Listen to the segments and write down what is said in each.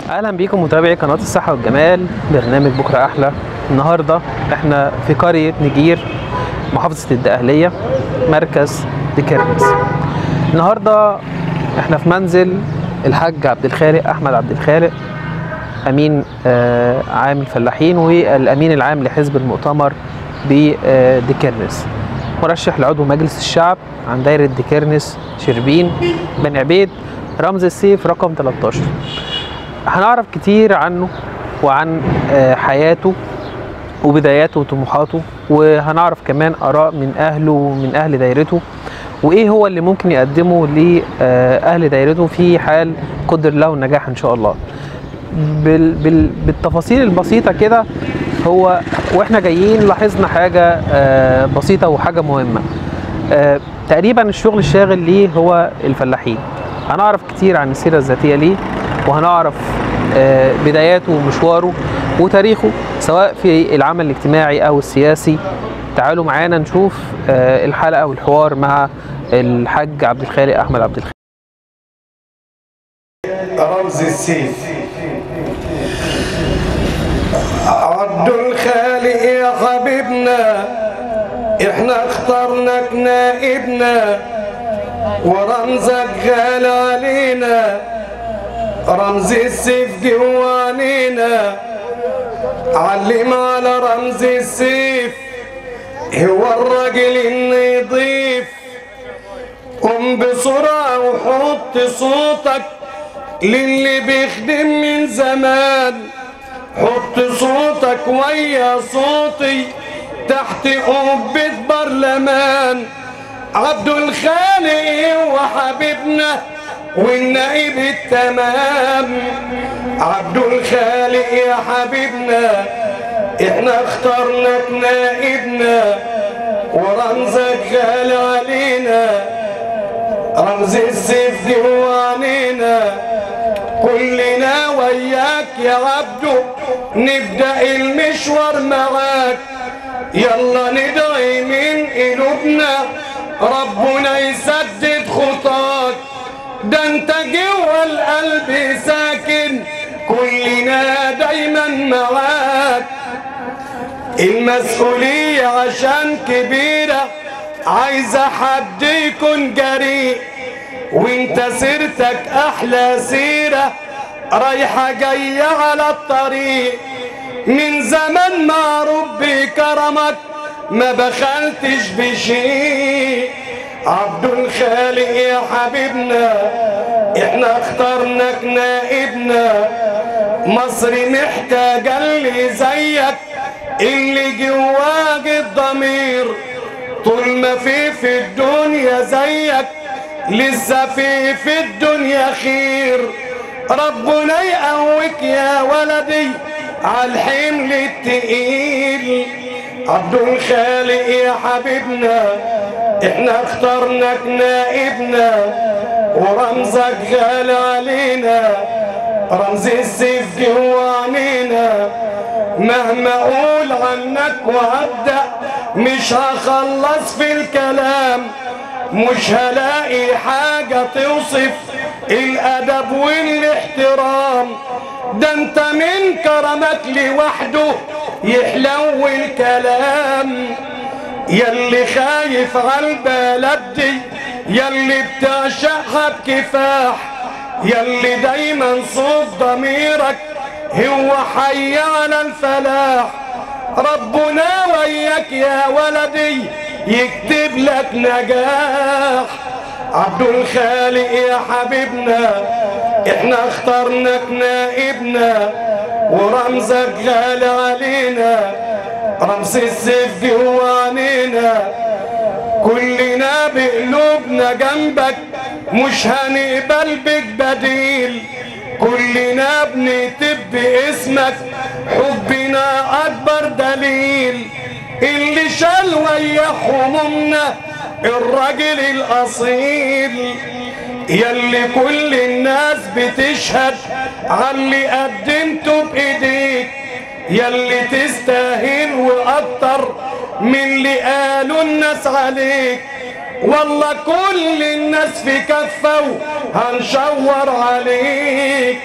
اهلا بيكم متابعي قناه الصحه والجمال برنامج بكره احلى النهارده احنا في قريه نجير محافظه الدقهليه مركز ديكرنس النهارده احنا في منزل الحاج عبد الخالق احمد عبد الخالق امين آه، عام الفلاحين والامين العام لحزب المؤتمر بديكرنس مرشح لعضو مجلس الشعب عن دايره ديكرنس شربين بن عبيد رمز السيف رقم 13 هنعرف كتير عنه وعن آه، حياته وبداياته وطموحاته وهنعرف كمان آراء من أهله ومن أهل دايرته وإيه هو اللي ممكن يقدمه لأهل دايرته في حال قدر له النجاح إن شاء الله بال بال بالتفاصيل البسيطة كده هو واحنا جايين لاحظنا حاجة آه، بسيطة وحاجة مهمة آه، تقريبا الشغل الشاغل ليه هو الفلاحين هنعرف كتير عن السيرة الذاتية ليه وهنعرف آه، بداياته ومشواره وتاريخه سواء في العمل الاجتماعي او السياسي تعالوا معانا نشوف آه، الحلقة والحوار مع الحاج عبد الخالق احمد عبد الخالق رمز السيف عبد الخالق يا حبيبنا احنا اخترناك نائبنا ورمزك غالي علينا رمز السيف جوانينا علم على رمز السيف هو الراجل النضيف قم بسرعة وحط صوتك للي بيخدم من زمان حط صوتك ويا صوتي تحت قبة برلمان عبد الخالق وحبيبنا والنائب التمام عبد الخالق يا حبيبنا احنا اخترناك نائبنا ورمزك غالي علينا رمز السيف جوانينا كلنا وياك يا عبدو نبدأ المشوار معاك يلا ندعي من قلوبنا ربنا يسدد خطاك ده انت جوا القلب ساكن كلنا دايما معاك المسؤولية عشان كبيرة عايزة حد يكون جريء وانت سيرتك احلى سيرة رايحة جاية على الطريق من زمان معروف بكرمك ما بخلتش بشيء عبد الخالق يا حبيبنا احنا اخترناك نائبنا مصر محتاجة اللي زيك اللي جواك الضمير طول ما في في الدنيا زيك لسه في في الدنيا خير ربنا يقويك يا ولدي عالحمل التقيل عبد الخالق يا حبيبنا احنا اخترناك نائبنا ورمزك غالي علينا رمز السيف جوانينا مهما اقول عنك وابدا مش هخلص في الكلام مش هلاقي حاجة توصف الأدب والاحترام ده انت من كرمك لوحده يحلو الكلام يلي خايف على البلد دي يلي بتعشقها بكفاح يلي دايما صوت ضميرك هو حي على الفلاح ربنا وياك يا ولدي يكتب لك نجاح عبد الخالق يا حبيبنا احنا اخترناك نائبنا ورمزك غالي علينا رمز السيف جوانينا كلنا بقلوبنا جنبك مش هنقبل بك بديل كلنا بنكتب باسمك حبنا اكبر دليل اللي شال ويا همومنا الراجل الاصيل يلي كل الناس بتشهد عاللي قدمته بايديك يلي تستاهل واكتر من اللي قالوا الناس عليك والله كل الناس في كفة هنشور عليك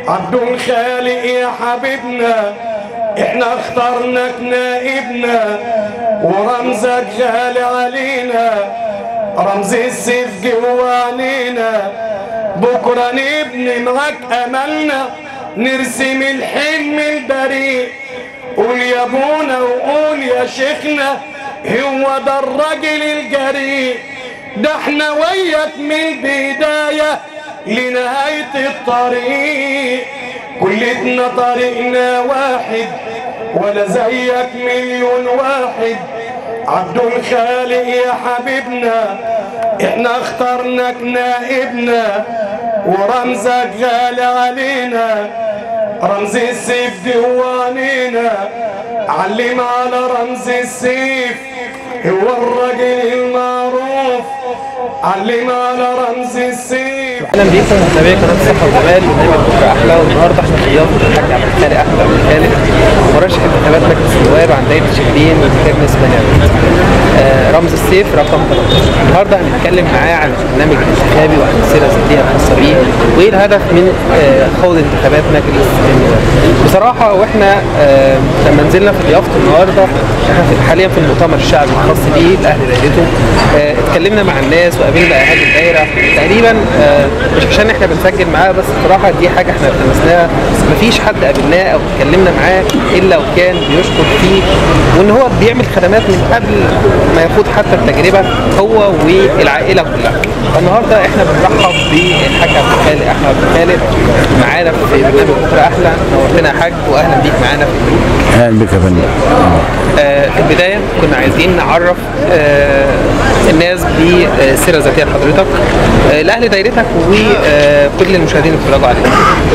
عبد الخالق يا حبيبنا احنا اخترناك نائبنا ورمزك غالي علينا رمز السيف جوانينا بكرة نبني معاك أملنا نرسم الحلم البريء قول يا ابونا وقول يا شيخنا هو ده الراجل الجريء ده احنا وياك من البداية لنهاية الطريق كلتنا طريقنا واحد ولا زيك مليون واحد عبد الخالق يا حبيبنا احنا اخترناك نائبنا ورمزك غالي علينا رمز السيف جوانينا علم على رمز السيف هو الرجل المعروف علم على رمز السيف اهلا بيكم متابعي قناه الصحه والجمال برنامج بكره احلى والنهارده احنا في ضيافه الحاج عبد الخالق احمد عبد الخالق مرشح انتخابات مجلس النواب عن دايره شبين وكرنس بني عبيد. آه رمز السيف رقم 13 النهارده هنتكلم معاه عن البرنامج الانتخابي وعن السيره الذاتيه الخاصه بيه وايه الهدف من آه خوض انتخابات مجلس النواب بصراحه واحنا آه لما نزلنا في ضيافته النهارده احنا في حاليا في المؤتمر الشعبي الخاص بيه لاهل دايرته آه اتكلمنا مع الناس وقابلنا اهالي الدايره تقريبا آه مش عشان احنا بنسجل معاه بس بصراحه دي حاجه احنا لمسناها مفيش حد قابلناه او اتكلمنا معاه الا وكان بيشكر فيه وان هو بيعمل خدمات من قبل ما يخوض حتى التجربه هو والعائله كلها فالنهارده احنا بنرحب بالحاج عبد الخالق احمد عبد الخالق معانا في برنامج بكره احلى نورتنا يا حاج واهلا بيك معانا في البرنامج. اهلا بك يا فندم آه، في البداية كنا عايزين نعرف آه، الناس بالسيرة الذاتية لحضرتك آه، لأهل دايرتك وكل المشاهدين اللي بيتفرجوا علينا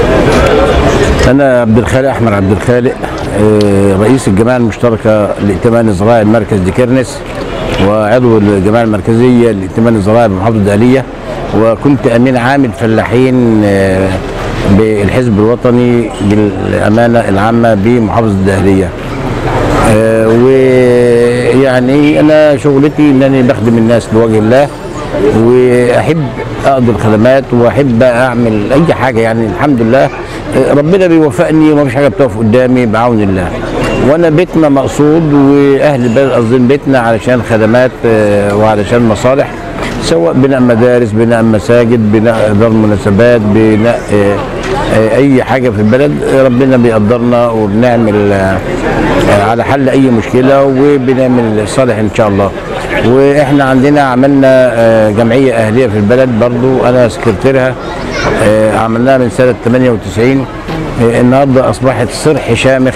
انا عبد الخالق احمد عبد الخالق آه، رئيس الجماعه المشتركه لائتمان الزراعي المركز ديكرنس وعضو الجماعه المركزيه لائتمان الزراعي بمحافظه الدقهليه وكنت امين عام فلاحين آه، بالحزب الوطني بالامانه العامه بمحافظه الدقهليه آه، ويعني انا شغلتي ان انا بخدم الناس لوجه الله واحب اقضي الخدمات واحب اعمل اي حاجه يعني الحمد لله آه، ربنا بيوفقني ومفيش حاجه بتقف قدامي بعون الله وانا بيتنا مقصود واهل البلد قاصدين بيتنا علشان خدمات آه، وعلشان مصالح سواء بناء مدارس بناء مساجد بناء دار مناسبات بناء آه، آه، اي حاجه في البلد آه، ربنا بيقدرنا وبنعمل آه، آه، على حل اي مشكله وبنعمل صالح ان شاء الله واحنا عندنا عملنا آه، جمعيه اهليه في البلد برضو انا سكرتيرها آه، عملناها من سنه 98 آه، النهارده اصبحت صرح شامخ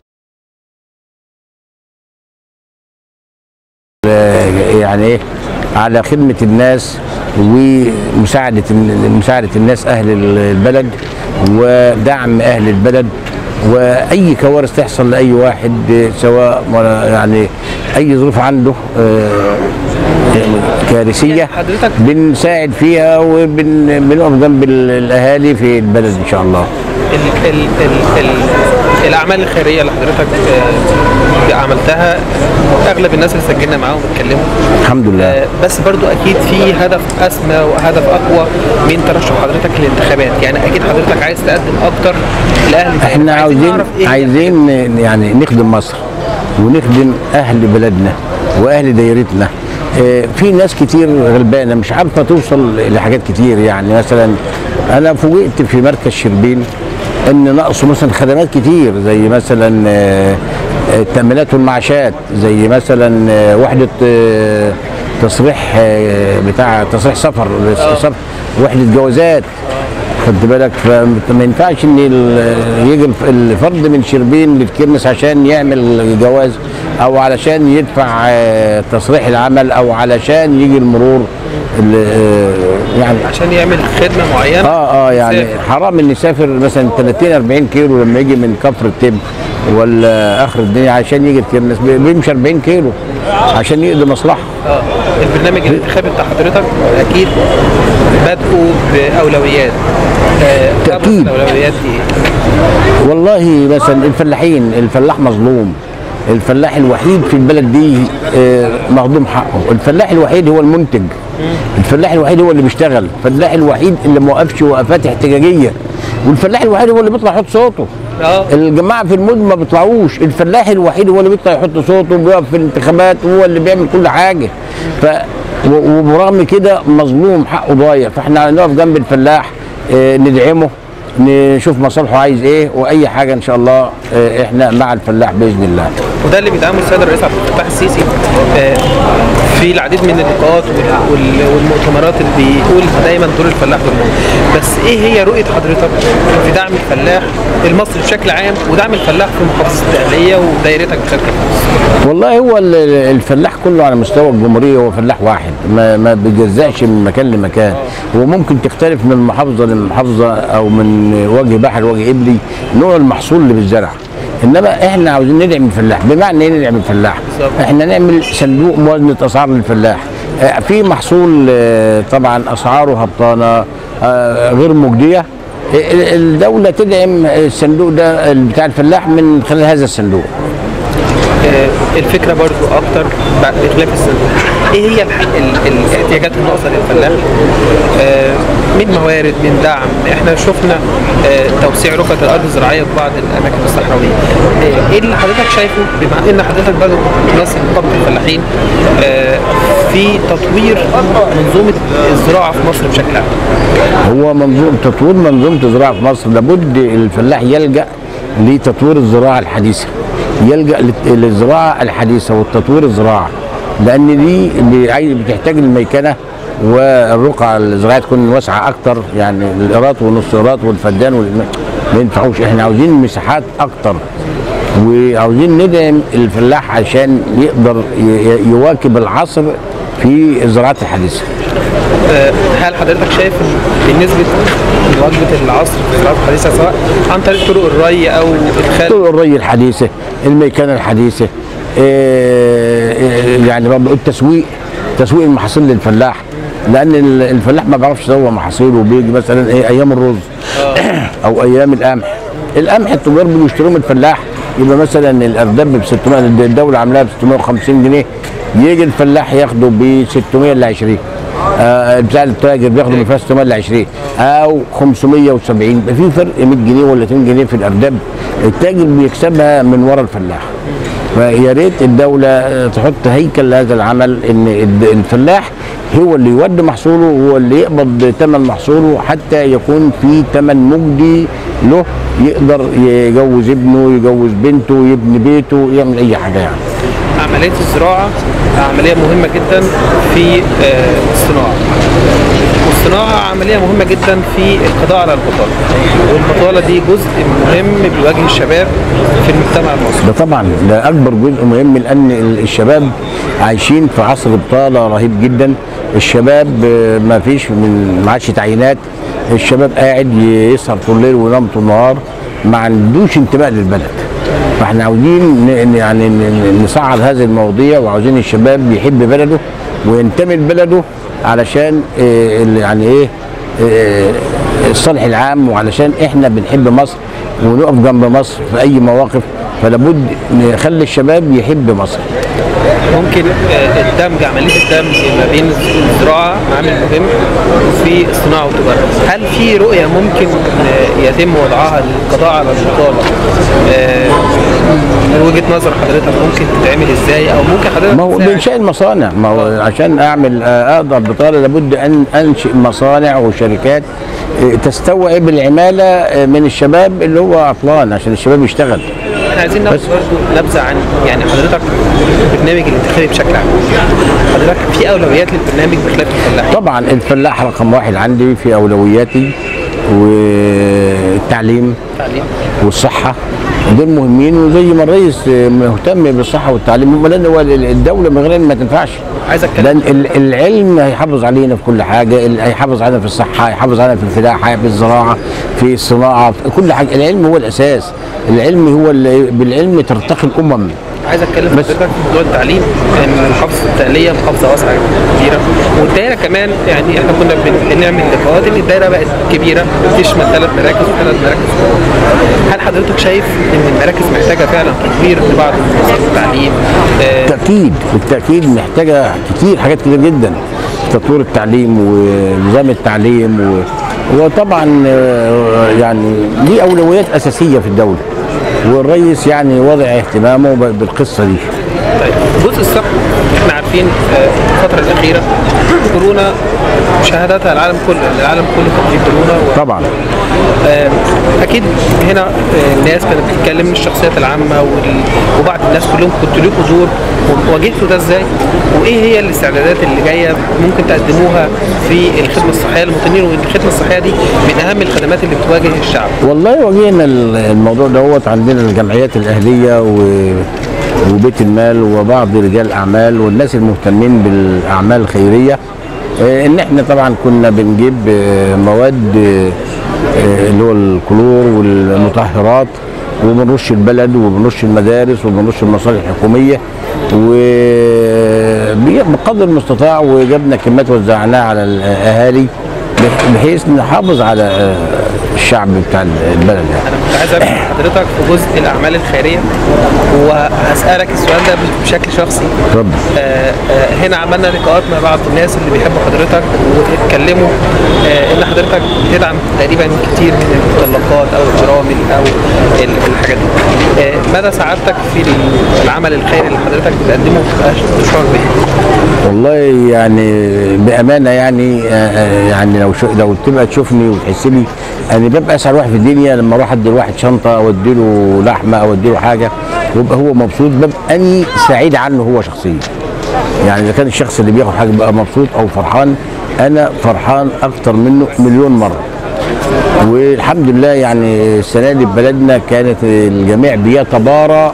يعني ايه على خدمه الناس ومساعده مساعده الناس اهل البلد ودعم اهل البلد واي كوارث تحصل لاي واحد سواء يعني اي ظروف عنده آه، كارثيه حضرتك بنساعد فيها وبنقف جنب الاهالي في البلد ان شاء الله ال ال ال ال الأعمال الخيرية اللي حضرتك آه، عملتها أغلب الناس اللي سجلنا معاهم اتكلموا الحمد لله آه، بس برضو اكيد في هدف اسمى وهدف اقوى من ترشح حضرتك للانتخابات يعني اكيد حضرتك عايز تقدم اكتر لاهل البلد. احنا عاوزين نعرف إيه عايزين يعني نخدم مصر ونخدم اهل بلدنا واهل دايرتنا آه، في ناس كتير غلبانه مش عارفه توصل لحاجات كتير يعني مثلا انا فوجئت في مركز شربين ان نقصوا مثلا خدمات كتير زي مثلا آه، التامينات والمعاشات زي مثلا آه، وحده آه، تصريح آه، بتاع تصريح سفر سفر وحده جوازات خدت بالك فما ينفعش ان ال- يجي الف- الفرد من شربين للكرمس عشان يعمل جواز او علشان يدفع آه، تصريح العمل او علشان يجي المرور ال- آه، يعني عشان يعمل خدمه معينه اه اه يعني يسافر. حرام ان يسافر مثلا 30 40 كيلو لما يجي من كفر التب ولا اخر الدنيا عشان يجي الكرنس بي- بيمشي 40 كيلو عشان يقضي مصلحه اه البرنامج الانتخابي بتاع حضرتك اكيد بدأوا باولويات آه، تأكيد. أبرز الاولويات دي إيه؟ والله مثلا الفلاحين الفلاح مظلوم الفلاح الوحيد في البلد دي آه، مهضوم حقه الفلاح الوحيد هو المنتج الفلاح الوحيد هو اللي بيشتغل الفلاح الوحيد اللي ما وقفش وقفات احتجاجيه والفلاح الوحيد هو اللي بيطلع يحط صوته اه الجماعه في المدن ما بيطلعوش الفلاح الوحيد هو اللي بيطلع يحط صوته وبيقف في الانتخابات وهو اللي بيعمل كل حاجه ف و- وبرغم كده مظلوم حقه ضايع فاحنا نقف جنب الفلاح آه، ندعمه نشوف مصالحه عايز ايه واي حاجه ان شاء الله آه، احنا مع الفلاح باذن الله وده اللي بيدعمه السيد الرئيس عبد الفتاح السيسي آه، في العديد من اللقاءات وال- وال- والمؤتمرات اللي بيقول دايما دور الفلاح دور مهم. بس ايه هي رؤيه حضرتك في دعم الفلاح المصري بشكل عام ودعم الفلاح في محافظه الدقهليه ودايرتك بشكل خاص؟ والله هو ال- ال- الفلاح كله على مستوى الجمهوريه هو فلاح واحد ما ما بيجزأش من مكان لمكان وممكن تختلف من محافظه لمحافظه او من وجه بحر لوجه قبلي نوع المحصول اللي بالزرع انما احنا عاوزين ندعم الفلاح بمعنى ايه ندعم الفلاح بالظبط. احنا نعمل صندوق موازنه اسعار للفلاح آه، في محصول آه، طبعا اسعاره هبطانه آه، غير مجديه ال- الدوله تدعم الصندوق ده بتاع الفلاح من خلال هذا الصندوق آه، الفكره برضو اكتر بعد بخلاف الصندوق ايه هي الح... ال... الاحتياجات الناقصه للفلاح آه، من موارد من دعم احنا شفنا آه، توسيع رقعه الارض الزراعيه في بعض الاماكن الصحراويه آه، ايه اللي حضرتك شايفه بما ان حضرتك برضو ناس نقابه الفلاحين آه، في تطوير منظومه الزراعه في مصر بشكل عام هو منظوم تطوير منظومه الزراعه في مصر لابد الفلاح يلجا لتطوير الزراعه الحديثه يلجا للت- للزراعه الحديثه والتطوير الزراعه لان دي اللي عايز- بتحتاج الميكنه والرقعه الزراعيه تكون واسعه اكتر يعني الايرات والنص ايرات والفدان والم- ما ينفعوش احنا عاوزين مساحات اكتر وعاوزين ندعم الفلاح عشان يقدر ي- ي- يواكب العصر في الزراعات الحديثه آه، هل حضرتك شايف إن بالنسبه لمواجهه العصر في الزراعه الحديثه سواء عن طريق طرق الري او ادخال طرق الري الحديثه الميكنه الحديثه إيه، إيه، يعني برضه التسويق تسويق المحاصيل للفلاح لان ال- الفلاح ما بيعرفش يسوق محاصيله وبيجي مثلا ايه ايام الرز او ايام القمح القمح التجار بيجوا يشتروه من الفلاح يبقى مثلا الارداب ب 600 الدوله عاملاها ب 650 جنيه يجي الفلاح ياخده ب 600 ل 20 آه بتاع التاجر بياخده من فيها 600 ل 20 او 570 يبقى في فرق 100 جنيه ولا 200 جنيه في الارداب التاجر بيكسبها من ورا الفلاح فيا ريت الدوله آه، تحط هيكل لهذا العمل ان الد- الفلاح هو اللي يودي محصوله هو اللي يقبض ثمن محصوله حتى يكون في ثمن مجدي له يقدر يجوز ابنه يجوز بنته يبني بيته يعمل اي حاجه يعني عمليه الزراعه عمليه مهمه جدا في آه، الصناعه والصناعه عمليه مهمه جدا في القضاء على البطاله والبطاله دي جزء مهم بيواجه الشباب في المجتمع المصري ده طبعا ده اكبر جزء مهم لان ال- الشباب عايشين في عصر بطاله رهيب جدا الشباب آه، ما فيش من ما عادش تعيينات الشباب قاعد يسهر طول الليل وينام طول النهار ما عندوش انتماء للبلد فاحنا عاوزين ن- ن- يعني ن- ن- نصعد هذه المواضيع وعاوزين الشباب يحب بلده وينتمي لبلده علشان آه، ال- يعني ايه آه، الصالح العام وعلشان احنا بنحب مصر ونقف جنب مصر في اي مواقف فلابد نخلي الشباب يحب مصر ممكن آه، الدمج عمليه الدمج ما بين الزراعه عامل مهم في الصناعه والتجاره هل في رؤيه ممكن آه، يتم وضعها للقضاء على البطاله آه، من وجهه نظر حضرتك ممكن تتعمل ازاي او ممكن حضرتك ما هو تساعد؟ بإنشاء المصانع ما هو عشان أعمل آه، أقدر بطالة لابد أن أنشئ مصانع وشركات آه، تستوعب العمالة آه، من الشباب اللي هو عطلان عشان الشباب يشتغل احنا عايزين ناخد بس. برضه نبذه عن يعني حضرتك البرنامج الانتخابي بشكل عام حضرتك في اولويات للبرنامج بخلاف الفلاحين طبعا الفلاح رقم واحد عندي في أولوياتي والتعليم تعليم والصحة دول مهمين وزي ما الرئيس آه، مهتم بالصحة والتعليم لأن هو الدولة من غير ما تنفعش عايز اتكلم لان ال- العلم هيحافظ علينا في كل حاجه ال- هيحافظ علينا في الصحه هيحافظ علينا في الفلاحه في الزراعه في الصناعه في كل حاجه العلم هو الاساس العلم هو اللي بالعلم ترتقي الامم عايز اتكلم بس. حضرتك في موضوع التعليم ان محافظه التقليه محافظه واسعه كبيره والدايره كمان يعني احنا كنا بن- بنعمل لقاءات ان الدايره بقت كبيره بتشمل ثلاث مراكز وثلاث مراكز هل حضرتك شايف ان المراكز محتاجه فعلا تطوير لبعض منظمات التعليم آه، بالتاكيد بالتاكيد محتاجه كتير حاجات كتير جدا تطوير التعليم ونظام التعليم و... وطبعا آه، يعني ليه اولويات اساسيه في الدوله والرئيس يعني وضع اهتمامه ب- بالقصه دي طيب الجزء الصحي احنا عارفين آه، الفتره الاخيره كورونا مشاهداتها العالم كله العالم كله كان فيه كورونا و... طبعا آه، اكيد هنا آه، الناس كانت بتتكلم من الشخصيات العامه وال- وبعض الناس كلهم كنتوا ليكوا دور واجهتوا ده ازاي وايه هي الاستعدادات اللي جايه ممكن تقدموها في الخدمه الصحيه للمواطنين والخدمه الصحيه دي من اهم الخدمات اللي بتواجه الشعب والله واجهنا ال- الموضوع دوت عندنا الجمعيات الاهليه و... وبيت المال وبعض رجال الاعمال والناس المهتمين بالاعمال الخيريه آه، ان احنا طبعا كنا بنجيب آه، مواد آه، آه، اللي هو الكلور والمطهرات وبنرش البلد وبنرش المدارس وبنرش المصالح الحكوميه وبقدر المستطاع وجبنا كميات وزعناها على الاهالي بح- بحيث نحافظ على آه، الشعب بتاع البلد يعني. انا كنت عايز اسال حضرتك في جزء الاعمال الخيريه وهسالك السؤال ده بشكل شخصي اتفضل آه، آه، هنا عملنا لقاءات مع بعض الناس اللي بيحبوا حضرتك واتكلموا آه، ان حضرتك بتدعم تقريبا كتير من المطلقات او الجرامل او ال- الحاجات دي آه، مدى سعادتك في العمل الخيري اللي حضرتك بتقدمه بتشعر بيه؟ والله يعني بامانه يعني آه، آه، يعني لو شو لو تبقى تشوفني وتحس لي انا ببقى اسعد واحد في الدنيا لما اروح ادي لواحد شنطه او ادي له لحمه او ادي له حاجه ويبقى هو مبسوط ببقى اني سعيد عنه هو شخصيا يعني اذا كان الشخص اللي بياخد حاجه بقى مبسوط او فرحان انا فرحان اكتر منه مليون مره والحمد لله يعني السنه دي في بلدنا كانت الجميع بيتبارى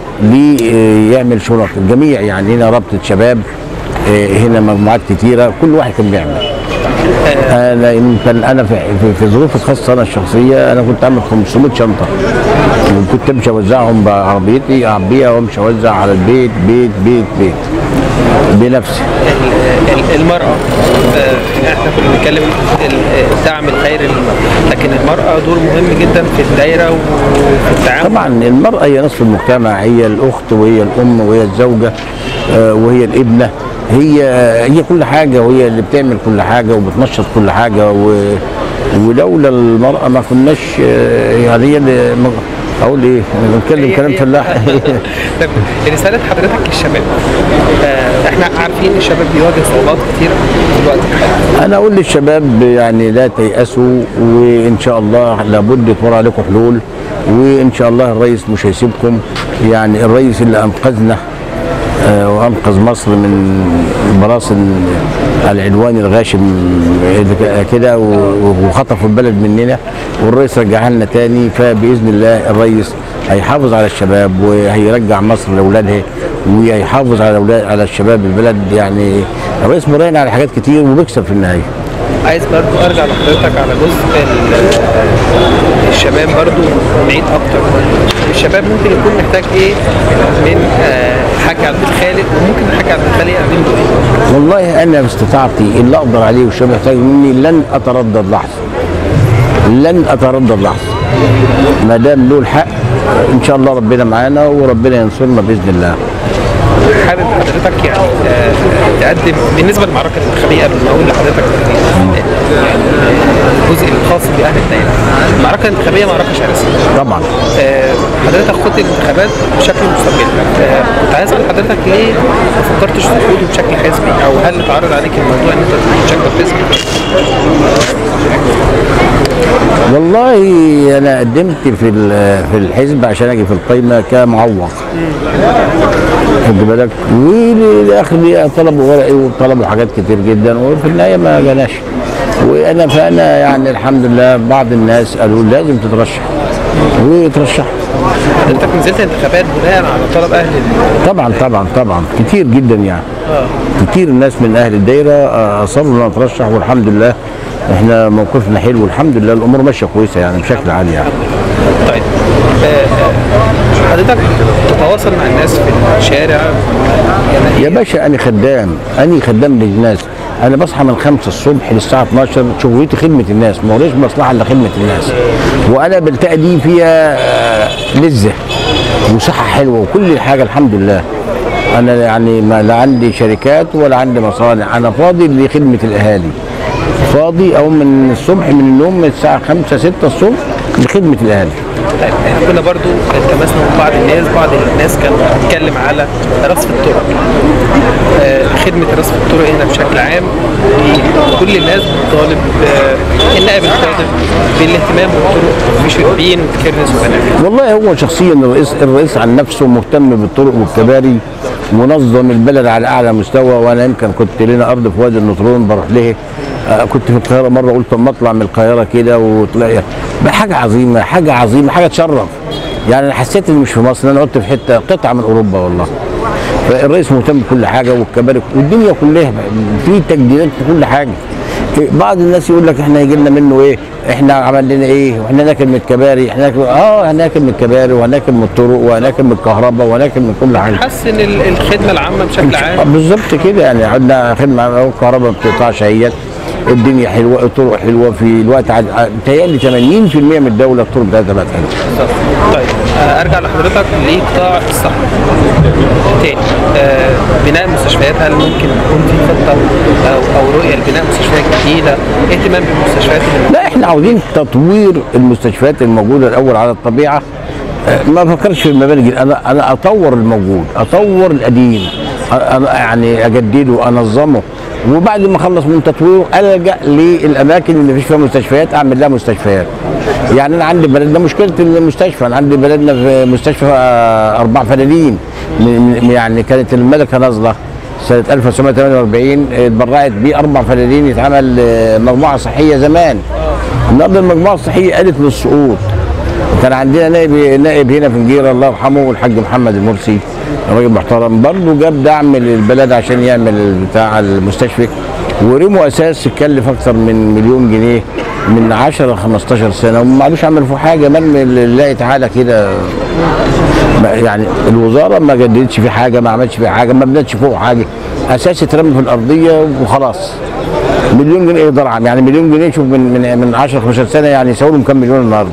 ليعمل شنط الجميع يعني هنا رابطه شباب آه، هنا مجموعات كتيره كل واحد كان بيعمل انا يمكن انا في, في, في ظروفي الخاصه انا الشخصيه انا كنت عامل 500 شنطه وكنت امشي اوزعهم بعربيتي اعبيها وامشي اوزع على البيت بيت بيت بيت بنفسي ال- ال- المرأة آه، احنا كنا بنتكلم ال- الدعم الخيري للمرأة لكن المرأة دور مهم جدا في الدايرة وفي التعامل طبعا المرأة هي نصف المجتمع هي الأخت وهي الأم وهي الزوجة آه، وهي الابنة هي هي كل حاجة وهي اللي بتعمل كل حاجة وبتنشط كل حاجة و ولولا المرأة ما كناش آه، يعني هي اللي أقول إيه أنا بنتكلم كلام فلاح طب رسالة حضرتك للشباب آه، احنا عارفين الشباب بيواجه صعوبات كتير في الوقت الحالي انا اقول للشباب يعني لا تيأسوا وان شاء الله لابد تمر عليكم حلول وان شاء الله الرئيس مش هيسيبكم يعني الرئيس اللي انقذنا آه، وانقذ مصر من براثن العدوان الغاشم كده و- وخطفوا البلد مننا والرئيس رجعها لنا تاني فباذن الله الرئيس هيحافظ على الشباب وهيرجع مصر لاولادها وهيحافظ على اولاد على الشباب البلد يعني الرئيس مراهن على حاجات كتير وبيكسب في النهايه عايز برضو ارجع لحضرتك على جزء ال- الشباب برضو نعيد اكتر الشباب ممكن يكون محتاج ايه من آه، الحاج عبد الخالق وممكن الحاج عبد الخالق يقدم له ايه والله انا باستطاعتي اللي اقدر عليه والشباب يحتاج مني لن اتردد لحظه لن اتردد لحظه ما دام له الحق ان شاء الله ربنا معانا وربنا ينصرنا باذن الله حابب حضرتك يعني آه، تقدم بالنسبه للمعركه الانتخابيه قبل ما اقول لحضرتك آه، الجزء الخاص باهل الدائره المعركه الانتخابيه معركه شرسه طبعا آه، حضرتك خدت الانتخابات بشكل مستقل آه، كنت عايز اسال حضرتك ليه ما فكرتش تخوضه بشكل حزبي او هل اتعرض عليك الموضوع ان انت تخوضه بشكل حزبي والله انا قدمت في ال- في الحزب عشان اجي في القايمه كمعوق خد بالك والاخر دي طلبوا ورقي وطلبوا حاجات كتير جدا وفي النهايه ما جاناش وانا فانا يعني الحمد لله بعض الناس قالوا لازم تترشح وترشح حضرتك نزلت انتخابات بناء على طلب اهل ال- طبعا طبعا طبعا كتير جدا يعني كتير الناس من اهل الدايره آه، اصروا ان نترشح والحمد لله احنا موقفنا حلو والحمد لله الامور ماشيه كويسه يعني بشكل عام يعني طيب آه، آه، حضرتك تتواصل مع الناس في الشارع يا باشا انا خدام انا خدام للناس انا بصحى من 5 الصبح للساعه 12 شغلتي خدمه الناس ما وريش مصلحه الا خدمه الناس وانا بلتقي دي فيها آه، لذه وصحه حلوه وكل حاجه الحمد لله انا يعني ما لا عندي شركات ولا عندي مصانع انا فاضي لخدمه الاهالي فاضي او من الصبح من النوم من الساعه 5 6 الصبح لخدمه الاهالي طيب احنا كنا برضو التمسنا من بعض الناس بعض الناس كانت بتتكلم على رصف الطرق آه، خدمة رصف الطرق هنا بشكل عام كل الناس بتطالب آه، النائب القادم بالاهتمام بالطرق في شربين وتكرنس وبنات والله هو شخصيا الرئيس الرئيس عن نفسه مهتم بالطرق والكباري منظم البلد على اعلى مستوى وانا يمكن كنت لنا ارض في وادي النطرون بروح له آه، كنت في القاهره مره قلت اما اطلع من القاهره كده وتلاقي بقى حاجه عظيمه حاجه عظيمه حاجه تشرف يعني انا حسيت اني مش في مصر انا قلت في حته قطعه من اوروبا والله فالرئيس مهتم بكل حاجه والكباري والدنيا كلها في تجديدات في كل حاجه بعض الناس يقول لك احنا يجي لنا منه ايه احنا عمل لنا ايه واحنا ناكل من الكباري احنا ناكل اه هناكل من الكباري وهناكل من الطرق وهناكل من الكهرباء وهناكل من كل حاجه حسن ال- الخدمة العامة بشكل آه، عام بالظبط كده يعني عندنا خدمه الكهرباء ما بتقطعش هي الدنيا حلوه الطرق حلوه في الوقت عاد متهيألي 80% من الدوله الطرق بتاعتها بقت حلوه بالظبط. طيب آه، ارجع لحضرتك لقطاع الصحة تاني آه، بناء مستشفيات هل ممكن يكون في خطة او او رؤية لبناء مستشفيات جديدة اهتمام بالمستشفيات اللي لا احنا عاوزين تطوير المستشفيات الموجوده الاول على الطبيعه آه، ما بفكرش في المباني انا انا اطور الموجود اطور القديم أ- أنا يعني اجدده انظمه وبعد ما اخلص من تطويره الجا للاماكن اللي مفيش فيها مستشفيات اعمل لها مستشفيات يعني انا عندي بلدنا مشكله المستشفى انا عندي بلدنا في مستشفى آه، اربع فنادين م- م- يعني كانت الملكه نازله سنة 1948 اتبرعت بيه أربع فنادين يتعمل آه، مجموعة صحية زمان. النهارده المجموعة الصحية قالت للسقوط. كان عندنا نائب نائب هنا في نجيرة الله يرحمه الحاج محمد المرسي راجل محترم برضه جاب دعم للبلد عشان يعمل بتاع المستشفى ورموا اساس اتكلف اكثر من مليون جنيه من 10 ل 15 سنه وما عادوش عملوا فيه حاجه من الله تعالى كده ما- يعني الوزاره ما جددتش فيه حاجه ما عملتش فيه حاجه ما بنتش فوق حاجه اساس اترمى في الارضيه وخلاص مليون جنيه اقدر عام يعني مليون جنيه شوف من من من 10 15 سنه يعني يساوي لهم كام مليون النهارده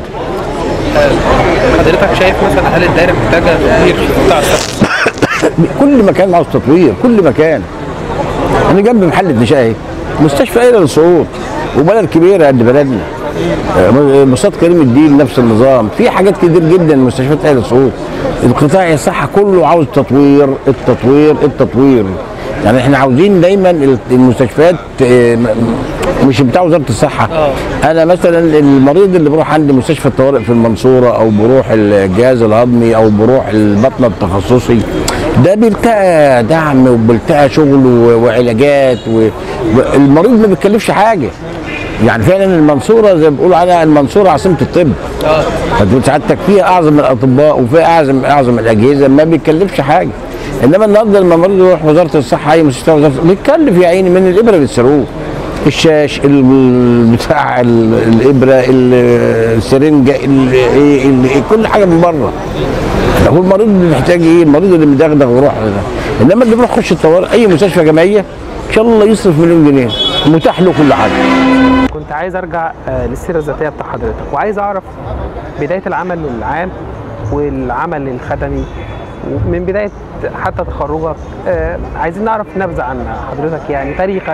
حضرتك شايف مثلا هل الدائرة محتاجة تطوير في قطاع الصحة؟ كل مكان عاوز تطوير كل مكان انا جنب محل نشاء اهي مستشفى قايله للسقوط وبلد كبيره قد بلدنا آه، مصاد كريم الدين نفس النظام في حاجات كتير جدا مستشفيات قايله للسقوط القطاع الصحه كله عاوز تطوير التطوير التطوير يعني احنا عاوزين دايما المستشفيات آه، م- مش بتاع وزاره الصحه انا مثلا المريض اللي بروح عند مستشفى الطوارئ في المنصوره او بروح الجهاز الهضمي او بروح البطنه التخصصي ده بيلتقى دعم وبيلتقى شغل و- وعلاجات و- والمريض ما بيتكلفش حاجه يعني فعلا المنصوره زي ما بيقولوا عليها المنصوره عاصمه الطب اه فتقول سعادتك فيها اعظم الاطباء وفيها اعظم اعظم الاجهزه ما بيتكلفش حاجه انما النهارده لما المريض يروح وزاره الصحه اي مستشفى وزاره بيتكلف يا عيني من الابره بيتسروه الشاش ال- بتاع ال- الابره ال- السرنجه ال- إيه- ال- إيه، كل حاجه من بره هو المريض اللي محتاج ايه المريض اللي مدغدغ ويروح انما اللي بيروح يخش الطوارئ اي مستشفى جمعيه ان شاء الله يصرف مليون جنيه متاح له كل حاجه كنت عايز ارجع آه، للسيره الذاتيه بتاع حضرتك وعايز اعرف بدايه العمل العام والعمل الخدمي من بدايه حتى تخرجك آه، عايزين نعرف نبذه عن حضرتك يعني تاريخك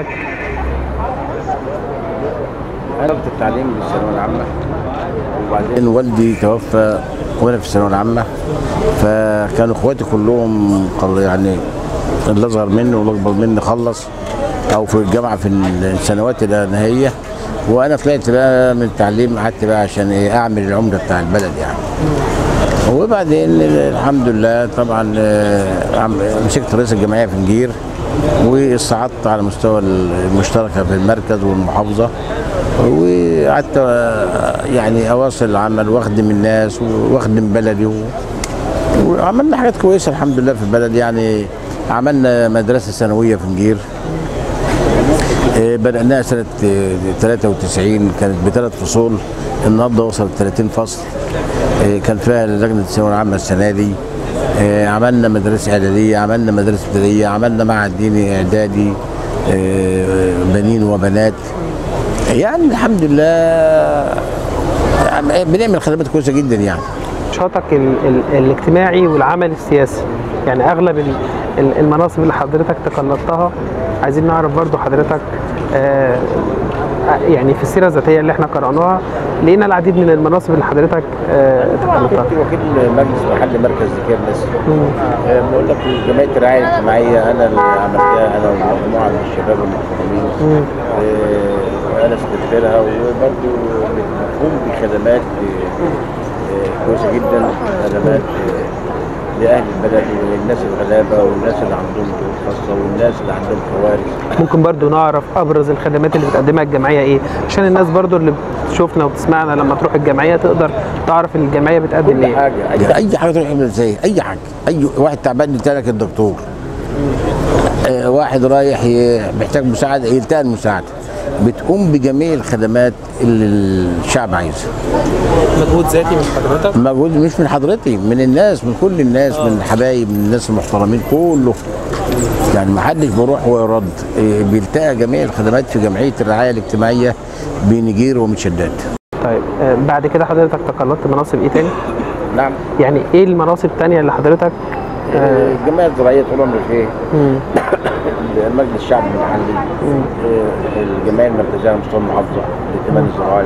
انا في التعليم بالثانويه العامه وبعدين والدي توفى وانا في الثانويه العامه فكانوا اخواتي كلهم قل- يعني اللي اصغر مني واللي اكبر مني خلص او في الجامعه في السنوات النهائيه وانا طلعت بقى من التعليم قعدت بقى عشان ايه اعمل العمده بتاع البلد يعني وبعدين الحمد لله طبعا آه، عم- مسكت رئيس الجمعيه في نجير واصعدت على مستوى المشتركه في المركز والمحافظه وقعدت آه، يعني اواصل العمل واخدم الناس واخدم بلدي و... وعملنا حاجات كويسه الحمد لله في البلد يعني عملنا مدرسه ثانويه في نجير آه، بدأناها سنة آه، 93 كانت بثلاث فصول النهارده وصلت 30 فصل آه، كان فيها لجنة الثانوية العامة السنة دي آه، عملنا مدرسة إعدادية عملنا مدرسة ابتدائية عملنا معهد ديني إعدادي آه، بنين وبنات يعني الحمد لله آه، بنعمل خدمات كويسة جدا يعني نشاطك ال- ال- الاجتماعي والعمل السياسي يعني اغلب ال- ال- المناصب اللي حضرتك تقلدتها عايزين نعرف برضو حضرتك آه، يعني في السيره الذاتيه اللي احنا قراناها لقينا العديد من المناصب اللي حضرتك آه، تقلدتها كنت وكيل مجلس محل مركز ذكاء الناس بقول لك جمعيه الرعايه الاجتماعيه انا اللي عملتها انا ومجموعه من الشباب المحترمين آه، انا سكرتيرها وبرضه بتقوم بخدمات آه، آه، كويسه جدا خدمات آه، لاهل البلد والناس الغلابه والناس اللي عندهم ظروف خاصه والناس اللي عندهم كوارث ممكن برضو نعرف ابرز الخدمات اللي بتقدمها الجمعيه ايه عشان الناس برضو اللي بتشوفنا وبتسمعنا لما تروح الجمعيه تقدر تعرف ان الجمعيه بتقدم كل ايه حاجه اي اي حاجه تروح يعمل زي اي حاجه اي واحد تعبان يلتقي الدكتور آه واحد رايح ي- محتاج مساعده يلتقي المساعده بتقوم بجميع الخدمات اللي الشعب عايزها مجهود ذاتي من حضرتك مجهود مش من حضرتي من الناس من كل الناس من الحبايب من الناس المحترمين كله يعني ما حدش بيروح ويرد إيه، بيلتقى جميع الخدمات في جمعيه الرعايه الاجتماعيه بنجير ومتشدات طيب آه، بعد كده حضرتك تقلدت مناصب ايه تاني نعم يعني ايه المناصب التانية اللي حضرتك آه، الجمعيه الزراعيه طول عمري فيه مم. مجلس الشعب المحلي آه، الجمعيه المركزيه على مستوى المحافظه الائتمان الزراعي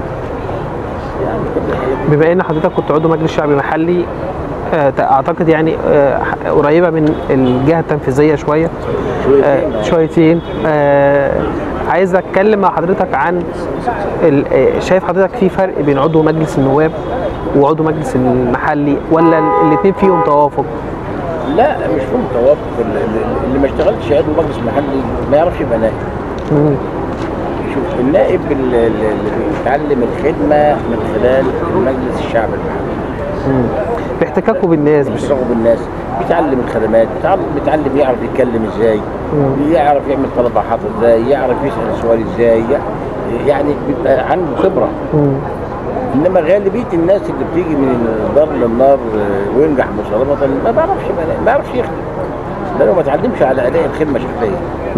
يعني كل الحاجات دي. بما ان حضرتك كنت عضو مجلس شعبي محلي آه، اعتقد يعني آه، قريبه من الجهه التنفيذيه شويه شويتين، آه، آه. شويتين آه، عايز اتكلم مع حضرتك عن ال- آه، شايف حضرتك في فرق بين عضو مجلس النواب وعضو مجلس المحلي ولا الاثنين فيهم توافق؟ لا مش فيهم توافق اللي- اللي- اللي ما اشتغلش عضو مجلس محلي ما يعرفش يبقى نائب مم. شوف النائب اللي اللي بيتعلم الخدمه من خلال مجلس الشعب المحلي مم. باحتكاكه بالناس مش بيشتغلوا بالناس بيتعلم الخدمات بيتعلم, بيتعلم يعرف يتكلم ازاي يعرف يعمل طلب حاطط ازاي يعرف يسال سؤال ازاي يعني بيبقى عنده خبره مم. انما غالبيه الناس اللي بتيجي من الدار للنار آه، وينجح مسالمه ما بيعرفش ما بيعرفش يخدم لانه ما اتعلمش على اداء الخدمه شخصيا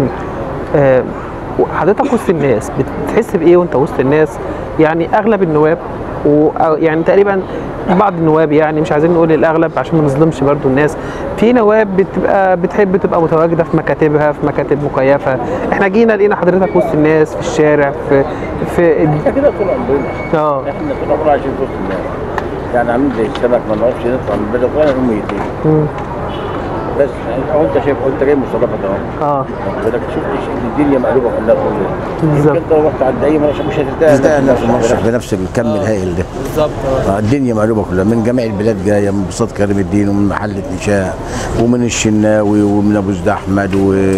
آه، حضرتك وسط الناس بتحس بايه وانت وسط الناس يعني اغلب النواب و أو يعني تقريبا بعض النواب يعني مش عايزين نقول الاغلب عشان ما نظلمش برضو الناس في نواب بتبقى بتحب تبقى متواجده في مكاتبها في مكاتب مكيفه احنا جينا لقينا حضرتك وسط الناس في الشارع في في احنا كده طول عمرنا اه احنا طول عمرنا عايشين في وسط الناس يعني عاملين زي السمك ما نعرفش نطلع من البلد ولا نقوم يدين مم. بس يعني هو انت شايف انت جاي مستضافه اهو اه بدك شفتش ان الدنيا مقلوبه كلها كلها بالظبط. يمكن انت لو رحت عند اي مرشح مش هتلتقي تلاقي نفس المرشح بنفس الكم الهائل ده بالظبط آه، الدنيا مقلوبه كلها من جميع البلاد جايه من بساط كريم الدين ومن محله نشاء ومن الشناوي ومن ابو زيد احمد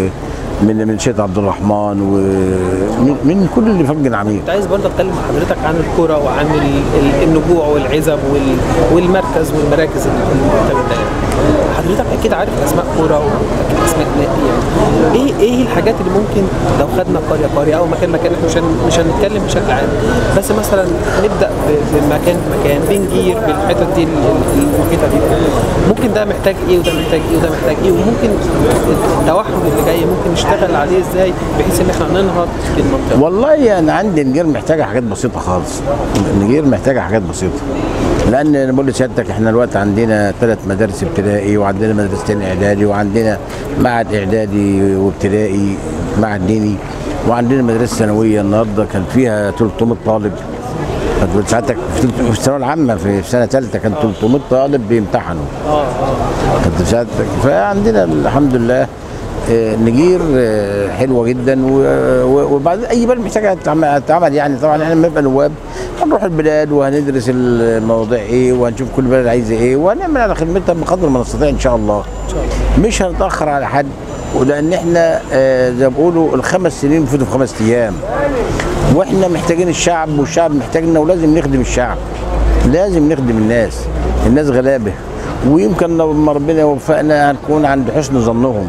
ومن من شيخ عبد الرحمن ومن من كل اللي فج عميق كنت عايز برضه اتكلم مع حضرتك عن الكرة وعن ال- ال- النجوع والعزب وال- والمركز والمراكز المعتمدة حضرتك اكيد عارف اسماء كرة واكيد اسماء نادي يعني ايه ايه الحاجات اللي ممكن لو خدنا قرية قرية او مكان مكان احنا مش هن- مش هنتكلم بشكل عام بس مثلا نبدا ب- بمكان مكان بنجير بالحتت دي ال- ال- المحيطة دي ممكن ده محتاج ايه وده محتاج ايه وده محتاج ايه وممكن التوحد اللي جاي ممكن نشتغل عليه ازاي بحيث ان احنا ننهض بالمنطقة والله انا عندي نجير محتاجه حاجات بسيطه خالص نجير محتاجه حاجات بسيطه لان انا بقول لسيادتك احنا الوقت عندنا ثلاث مدارس ابتدائي وعندنا مدرستين اعدادي وعندنا معهد اعدادي وابتدائي معهد ديني وعندنا مدرسه ثانويه النهارده كان فيها 300 طالب كنت ساعتك في تلت- في الثانويه العامه في سنه ثالثه كان 300 طالب بيمتحنوا كنت ساعتك فعندنا الحمد لله آه، نجير آه، حلوه جدا و- و- وبعد اي بلد محتاجه تتعمل تتعمل يعني طبعا احنا لما نبقى نواب هنروح البلاد وهندرس المواضيع ايه وهنشوف كل بلد عايزه ايه وهنعمل على خدمتها بقدر ما نستطيع ان شاء الله مش هنتاخر على حد ولان احنا آه، زي ما بيقولوا الخمس سنين فاتوا في خمس ايام واحنا محتاجين الشعب والشعب محتاجنا ولازم نخدم الشعب لازم نخدم الناس الناس غلابه ويمكن لو ما ربنا يوفقنا هنكون عند حسن ظنهم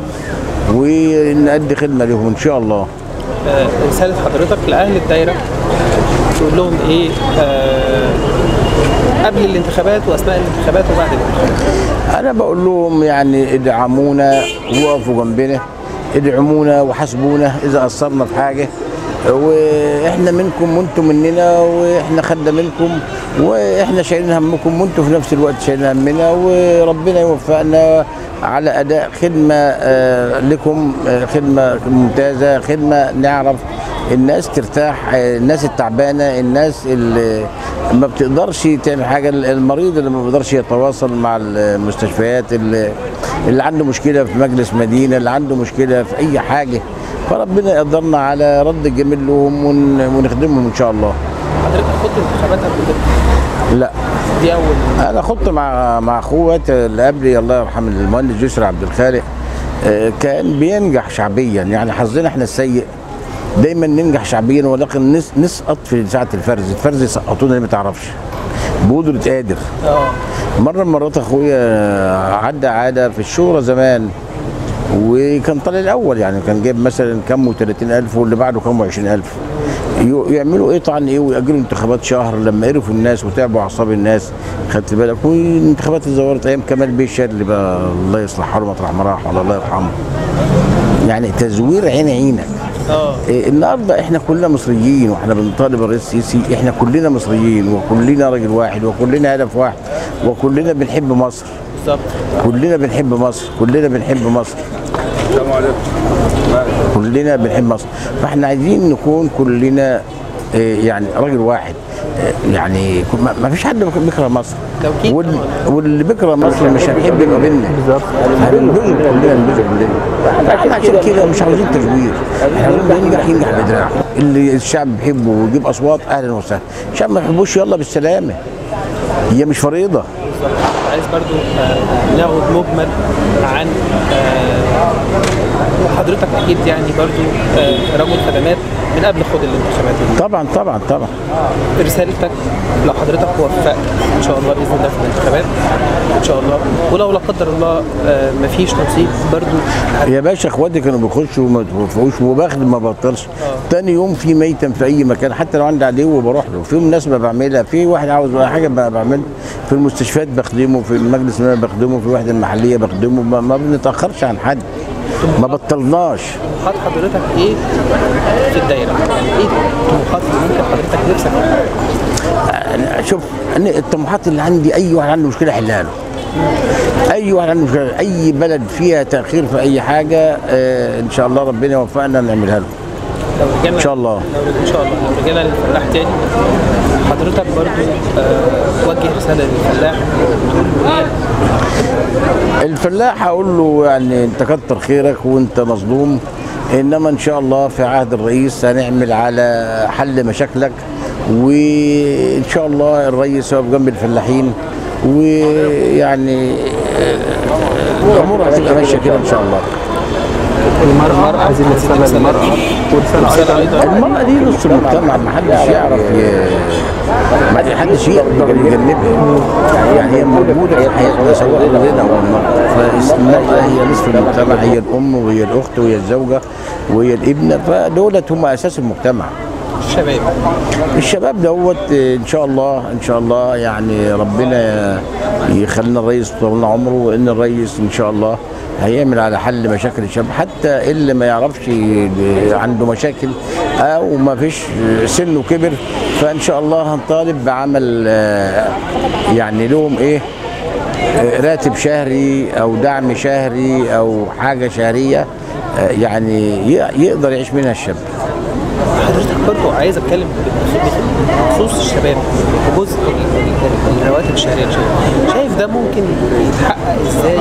ونأدي خدمه لهم ان شاء الله آه، رسالة حضرتك لأهل الدايرة تقول لهم إيه آه، قبل الانتخابات وأثناء الانتخابات وبعد الانتخابات انا بقول لهم يعني ادعمونا وقفوا جنبنا ادعمونا وحاسبونا اذا قصرنا في حاجه واحنا منكم وانتم مننا واحنا خدنا منكم واحنا شايلين همكم وانتم في نفس الوقت شايلين همنا وربنا يوفقنا على اداء خدمه آه، لكم آه، خدمه ممتازه خدمه نعرف الناس ترتاح آه، الناس التعبانه الناس اللي ما بتقدرش تعمل حاجه المريض اللي ما بيقدرش يتواصل مع المستشفيات اللي, اللي عنده مشكله في مجلس مدينه اللي عنده مشكله في اي حاجه فربنا يقدرنا على رد الجميل لهم ون- ونخدمهم ان شاء الله حضرتك خدت انتخابات قبل كده لا دي اول انا خدت مع مع اخوات اللي قبلي الله يرحم المهندس يسرى عبد الخالق آه، كان بينجح شعبيا يعني حظنا احنا السيء دايما ننجح شعبيا ولكن نس نسقط في ساعه الفرز الفرز يسقطونا اللي ما تعرفش بقدرة قادر اه مرة من مرات اخويا عدى عادة في الشهرة زمان وكان طالع الاول يعني كان جايب مثلا كام و ألف واللي بعده كام و ألف يو- يعملوا ايه طبعا ايه ويأجلوا انتخابات شهر لما عرفوا الناس وتعبوا اعصاب الناس خدت بالك والانتخابات اللي زورت ايام كمال بيه الشاذلي بقى الله يصلح حاله مطرح ما راح ولا الله يرحمه يعني تزوير عين عينك اه إيه، النهارده احنا كلنا مصريين واحنا بنطالب الرئيس السيسي احنا كلنا مصريين وكلنا راجل واحد وكلنا هدف واحد وكلنا بنحب مصر بالظبط كلنا بنحب مصر كلنا بنحب مصر كلنا بنحب مصر فاحنا عايزين نكون كلنا إيه، يعني راجل واحد إيه، يعني ما- ما فيش حد بيكره مصر توكيد وال- واللي بيكره مصر مش هنحب يبقى بينا بالظبط. هننبذل كلنا ننبذل كلنا احنا عشان كده مش عاوزين تزوير احنا عاوزين ينجح ينجح بدراعه اللي الشعب بيحبه ويجيب اصوات اهلا وسهلا الشعب ما يحبوش يلا بالسلامه هي مش فريضه عايز برضو آه، ناخد مجمل عن آه، حضرتك اكيد يعني برضو آه، رجل خدمات من قبل خد الانتخابات طبعا طبعا طبعا رسالتك لو حضرتك وفقت ان شاء الله باذن الله في الانتخابات ان شاء الله ولو لا قدر الله آه، مفيش نصيب برضو هت- يا باشا اخواتي كانوا بيخشوا وما توفقوش وبخدم ما بطلش تاني يوم في ميتم في اي مكان حتى لو عندي عدو بروح له في مناسبه بعملها في واحد عاوز حاجه ب- بعملها في المستشفيات بخدمه في المجلس المالي بخدمه في الوحده المحليه بخدمه ما, ما بنتاخرش عن حد ما بطلناش طموحات حضرتك ايه في الدايره؟ يعني ايه الطموحات اللي ممكن حضرتك نفسك فيها؟ أنا شوف انا الطموحات اللي عندي اي واحد عنده مشكله احلها له اي واحد عنده مشكله اي بلد فيها تاخير في اي حاجه آه ان شاء الله ربنا يوفقنا نعملها له لو رجعنا ان شاء الله لو ان شاء الله لو رجعنا للفلاح تاني حضرتك برضو آه وجه رساله للفلاح تقول له ايه الفلاح هقول له يعني انت كتر خيرك وانت مظلوم انما ان شاء الله في عهد الرئيس هنعمل على حل مشاكلك وان شاء الله الرئيس يقف جنب الفلاحين ويعني آه، الامور هتبقى ماشيه كده ان شاء الله المرأة عايزين رساله للمرأة ورساله ايضا المرأة دي نص المجتمع ما حدش يعرف ي... ما حدش يقدر يجنبها يعني هي موجودة في حياتنا سواء الرجل أو المرأة فالمرأة هي نصف المجتمع هي الأم وهي الأخت وهي الزوجة وهي الابنة فدولت هم أساس المجتمع الشباب الشباب دوت ان شاء الله ان شاء الله يعني ربنا يخلينا الرئيس طول لنا عمره وان الرئيس ان شاء الله هيعمل على حل مشاكل الشباب حتى اللي ما يعرفش عنده مشاكل او ما فيش سنه كبر فان شاء الله هنطالب بعمل آه، يعني لهم ايه آه، راتب شهري او دعم شهري او حاجه شهريه آه، يعني ي- يقدر يعيش منها الشاب حضرتك برضو عايز اتكلم بخصوص الشباب وجزء ال- ال- الرواتب الشهريه للشباب شايف ده ممكن يتحقق ازاي؟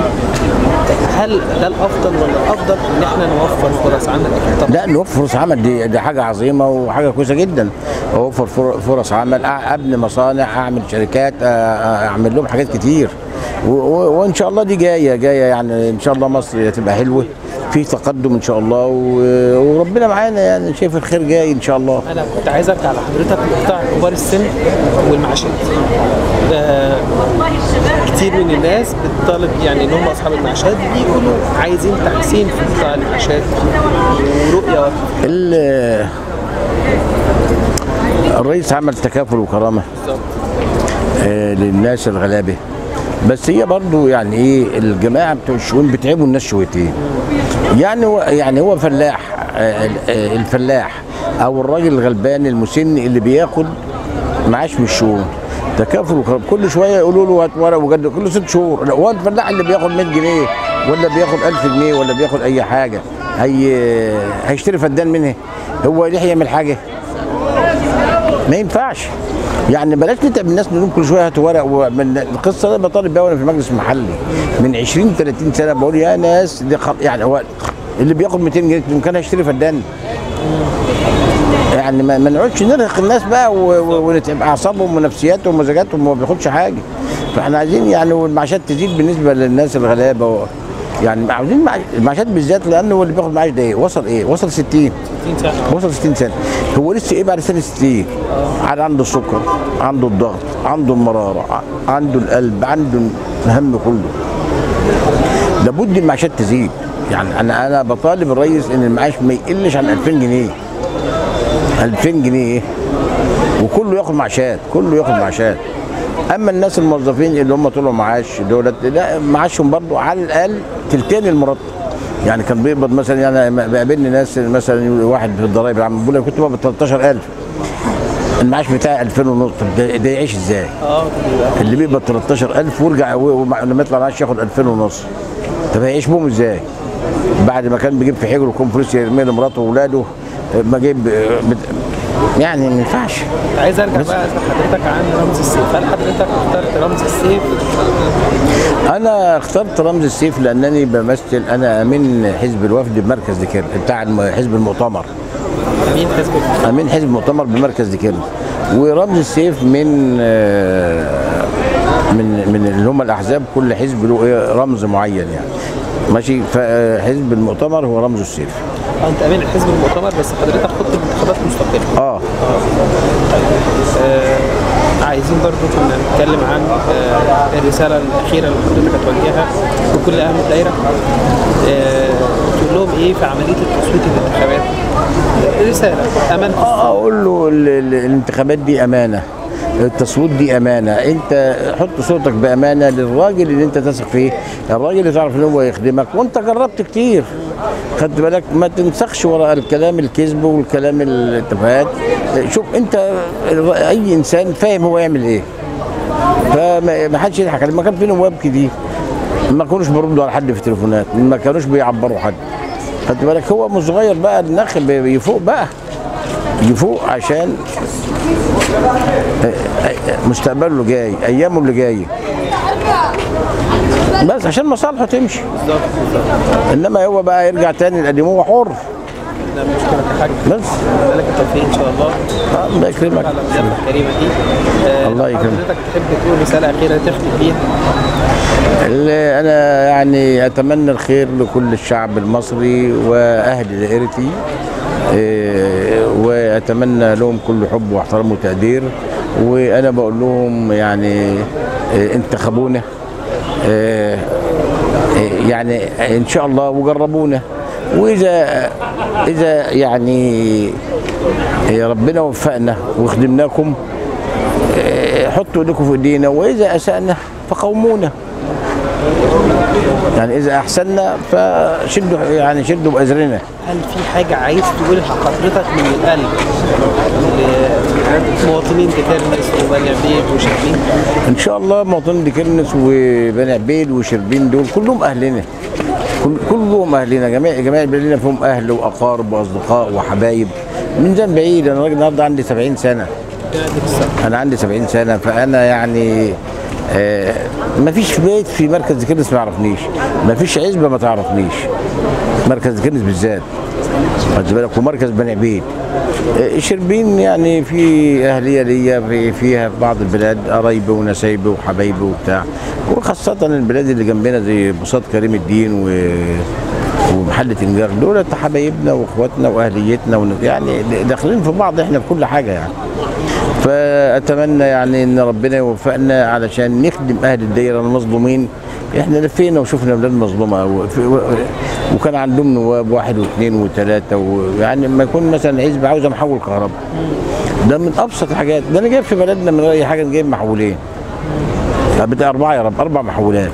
هل ده الافضل ولا الافضل ان احنا نوفر فرص عمل اكيد طبعا لا نوفر فرص عمل دي, دي حاجه عظيمه وحاجه كويسه جدا اوفر فر- فرص عمل أع- ابني مصانع اعمل شركات أ- أ- اعمل لهم حاجات كتير و- و- وان شاء الله دي جايه جايه يعني ان شاء الله مصر هتبقى حلوه في تقدم ان شاء الله و- وربنا معانا يعني شايف الخير جاي ان شاء الله انا كنت عايز ارجع لحضرتك لقطاع كبار السن والمعاشات آه كتير من الناس بتطالب يعني ان هم اصحاب المعاشات بيقولوا عايزين تحسين في قطاع المعاشات ورؤيه واضحه ال- الرئيس عمل تكافل وكرامه بالظبط آه، للناس الغلابه بس هي برضو يعني ايه الجماعه بتوع الشؤون بتعبوا الناس شويتين يعني هو يعني هو فلاح آه، آه، الفلاح او الراجل الغلبان المسن اللي بياخد معاش من الشؤون تكافل وخ- كل شويه يقولوا له هات ورق وجد كل ست شهور لا، هو الفلاح اللي بياخد 100 جنيه ولا بياخد 1000 جنيه ولا بياخد اي حاجه هي هيشتري فدان منها هو ليه يعمل حاجه ما ينفعش يعني بلاش نتعب الناس نقول كل شويه هاتوا ورق ومن القصه دي بطالب بيها وانا في المجلس المحلي من 20 30 سنه بقول يا ناس دي خل... يعني هو اللي بياخد 200 جنيه كان هيشتري فدان يعني ما, ما نقعدش نرهق الناس بقى و- و- ونتعب اعصابهم ونفسياتهم ومزاجاتهم وما بياخدش حاجه فاحنا عايزين يعني والمعاشات تزيد بالنسبه للناس الغلابه و... يعني عاوزين مع- المعاشات بالذات لانه هو اللي بياخد معاش ده ايه وصل ايه وصل 60 60 سنه وصل 60 سنه هو لسه ايه بعد سنه 60 عاد عنده السكر عنده الضغط عنده المراره ع- عنده القلب عنده الهم كله لابد المعاشات تزيد يعني انا انا بطالب الرئيس ان المعاش ما يقلش عن 2000 جنيه 2000 جنيه وكله ياخد معاشات كله ياخد معاشات اما الناس الموظفين اللي هم طلعوا معاش دولت لا معاشهم برضو على الاقل تلتين المرتب يعني كان بيقبض مثلا يعني بقابلني ناس مثلا واحد في الضرايب العامه بيقول لي كنت بقبض 13000 المعاش بتاعي 2000 ونص طب ده, ده يعيش ازاي؟ اه اللي بيقبض 13000 ويرجع و- ومع- لما يطلع معاش ياخد 2000 ونص طب هيعيش بهم ازاي؟ بعد ما كان بيجيب في حجره كوم فلوس يرميها لمراته واولاده ما جيب بت- يعني ما ينفعش عايز ارجع بقى اسال حضرتك عن رمز السيف هل حضرتك اخترت رمز السيف انا اخترت رمز السيف لانني بمثل انا امين حزب الوفد بمركز ديكير بتاع الم- حزب المؤتمر امين حزب امين حزب المؤتمر بمركز ديكير ورمز السيف من آه، من من اللي هم الاحزاب كل حزب له إيه رمز معين يعني ماشي فحزب المؤتمر هو رمزه السيف آه، انت امين حزب المؤتمر بس حضرتك خدت الانتخابات مستقله اه آه عايزين برضو كنا نتكلم عن آه الرساله الاخيره اللي حضرتك هتوجهها لكل اهل الدايره آه تقول لهم ايه في عمليه التصويت الانتخابات رساله امان اقول له ال- ال- الانتخابات دي امانه التصويت دي امانه انت حط صوتك بامانه للراجل اللي انت تثق فيه الراجل اللي تعرف ان هو يخدمك وانت جربت كتير خدت بالك ما تنسخش وراء الكلام الكذب والكلام التفاهات شوف انت اي انسان فاهم هو يعمل ايه فما ما حدش يضحك عليه ما كان في نواب كتير ما كانوش بيردوا على حد في التليفونات ما كانوش بيعبروا حد خدت بالك هو مش صغير بقى النخل يفوق بقى يفوق عشان مستقبله اللي جاي ايامه اللي جايه بس عشان مصالحه تمشي بالظبط بالظبط انما هو بقى يرجع تاني لقديمه هو حر لا مشكله يا حاج بس لك التوفيق ان شاء الله آه، الله يكرمك على الضيافه الكريمه دي آه، الله لو يكرمك. حضرتك تحب تقول رساله اخيره تختم بيها اللي انا يعني اتمنى الخير لكل الشعب المصري واهل دائرتي إيه، واتمنى لهم كل حب واحترام وتقدير وانا بقول لهم يعني إيه، انتخبونا إيه، إيه، يعني ان شاء الله وجربونا واذا اذا يعني إيه، ربنا وفقنا وخدمناكم إيه، حطوا ايديكم في ايدينا واذا اسانا فقومونا يعني اذا احسنا فشدوا يعني شدوا بازرنا هل في حاجة عايز تقولها حضرتك من القلب لمواطنين تكرمس وبني عبيد وشربين ان شاء الله مواطنين ديكرنس وبني عبيد وشربين دول كلهم اهلنا كل كلهم اهلنا جميع جميع بلادنا فيهم اهل واقارب واصدقاء وحبايب من زمان بعيد انا راجل النهارده عندي 70 سنه انا عندي 70 سنه فانا يعني آه ما فيش بيت في مركز ديكرنس ما يعرفنيش ما فيش عزبه ما تعرفنيش مركز ديكرنس بالذات خد بالك ومركز بني عبيد آه، شربين يعني في اهليه ليا في فيها في بعض البلاد قرايبي ونسايبي وحبايبي وبتاع وخاصه البلاد اللي جنبنا زي بساط كريم الدين و ومحلة انجار دول حبايبنا واخواتنا واهليتنا ون- يعني داخلين في بعض احنا في كل حاجه يعني فاتمنى يعني ان ربنا يوفقنا علشان نخدم اهل الدايره المظلومين احنا لفينا وشفنا بلاد مظلومه وفي- و- وكان عندهم نواب واحد واثنين وثلاثه ويعني لما يكون مثلا عزبه عاوزه محول كهرباء ده من ابسط الحاجات ده انا جايب في بلدنا من اي حاجه جايب محولين بتاع اربعه يا رب اربع محولات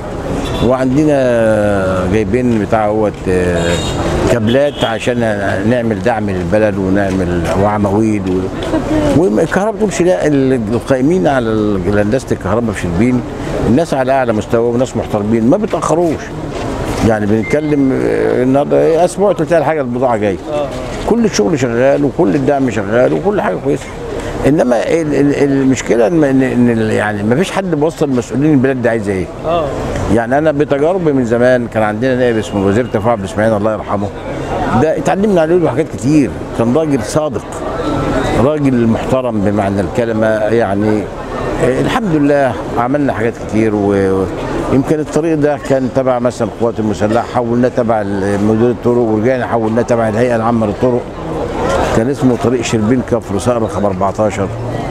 وعندنا جايبين بتاع هوت آه، كابلات عشان نعمل دعم للبلد ونعمل وعواميد و- والكهرباء تمشي لا ال- القائمين على ال- هندسه الكهرباء في شربين الناس على اعلى مستوى وناس محترمين ما بيتاخروش يعني بنتكلم آه، النهارده اسبوع تلاقي الحاجه البضاعه جايه كل الشغل شغال وكل الدعم شغال وكل حاجه كويسه انما ال- ال- المشكله ان ان إن ال- يعني ما فيش حد بيوصل مسؤولين البلاد دي عايزه ايه اه يعني انا بتجاربي من زمان كان عندنا نائب اسمه الوزير تفاعل عبد الاسماعيل الله يرحمه ده اتعلمنا عليه له حاجات كتير كان راجل صادق راجل محترم بمعنى الكلمه يعني آه، الحمد لله عملنا حاجات كتير و- ويمكن الطريق ده كان تبع مثلا القوات المسلحه حولناه تبع مدير الطرق ورجعنا حولناه تبع الهيئه العامه للطرق كان اسمه طريق شربين كفر صقر رقم 14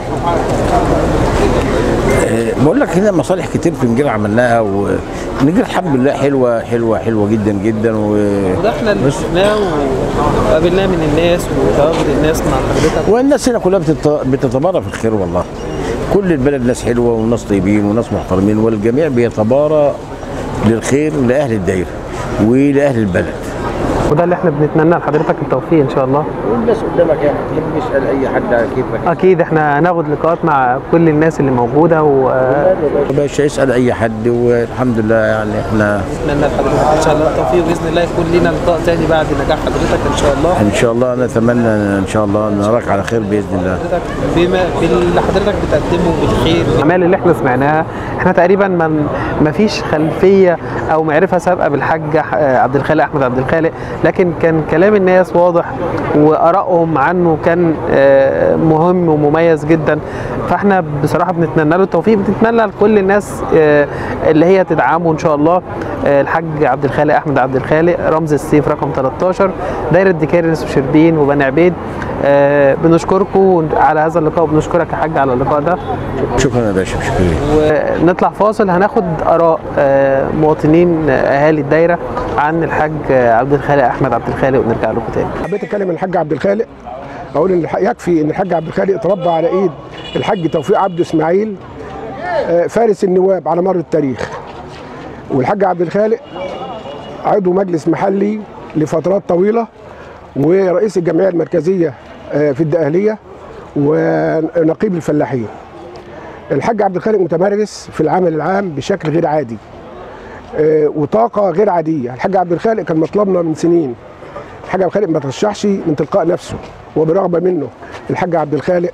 آه، بقول لك هنا مصالح كتير في نجيل عملناها ونجيل الحمد لله حلوه حلوه حلوه جدا جدا و... وده احنا اللي شفناه وقابلناه من الناس وتواجد الناس مع حضرتك والناس هنا كلها بتت... بتتبارى في الخير والله كل البلد ناس حلوه وناس طيبين وناس محترمين والجميع بيتبارى للخير لاهل الدايره ولاهل البلد وده اللي احنا بنتمنى لحضرتك التوفيق ان شاء الله والناس قدامك يعني تحب تسال اي حد على كيفك اكيد احنا هناخد لقاءات مع كل الناس اللي موجوده ونتمنى باش يسال اي حد والحمد لله يعني احنا لحضرتك ان شاء الله التوفيق باذن الله يكون لنا لقاء تاني بعد نجاح حضرتك ان شاء الله ان شاء الله نتمنى ان شاء الله نراك على خير باذن الله حضرتك بما باللي حضرتك بتقدمه بالخير الاعمال اللي احنا سمعناها احنا تقريبا ما ما فيش خلفيه او معرفه سابقه بالحاج آه، عبد الخالق احمد عبد الخالق لكن كان كلام الناس واضح وارائهم عنه كان آه، مهم ومميز جدا فاحنا بصراحه بنتمنى له التوفيق بنتمنى لكل الناس آه، اللي هي تدعمه ان شاء الله آه، الحاج عبد الخالق احمد عبد الخالق رمز السيف رقم 13 دايره ديكارنس وشربين وبني عبيد آه، بنشكركم على هذا اللقاء وبنشكرك يا حاج على اللقاء ده شكرا يا باشا شكرا لك ونطلع فاصل هناخد اراء آه، مواطنين آه، اهالي الدايره عن الحاج آه، عبد الخالق احمد عبد الخالق ونرجع لكم تاني حبيت اتكلم عن الحاج عبد الخالق اقول ان الح- يكفي ان الحاج عبد الخالق اتربى على ايد الحاج توفيق عبد اسماعيل آه، فارس النواب على مر التاريخ والحاج عبد الخالق عضو مجلس محلي لفترات طويله ورئيس الجمعيه المركزيه آه، في الدقهليه ونقيب الفلاحين الحاج عبد الخالق متمرس في العمل العام بشكل غير عادي آه، وطاقه غير عاديه الحاج عبد الخالق كان مطلبنا من سنين الحاج عبد الخالق ما ترشحش من تلقاء نفسه وبرغبه منه الحاج عبد الخالق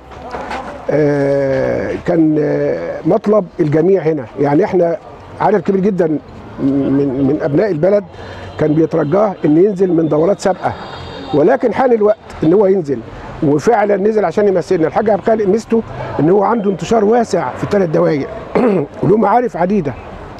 آه، كان آه، مطلب الجميع هنا يعني احنا عدد كبير جدا من من ابناء البلد كان بيترجاه ان ينزل من دورات سابقه ولكن حان الوقت ان هو ينزل وفعلا نزل عشان يمثلنا الحاج عبد الخالق ميزته ان هو عنده انتشار واسع في الثلاث دوائر وله معارف عديده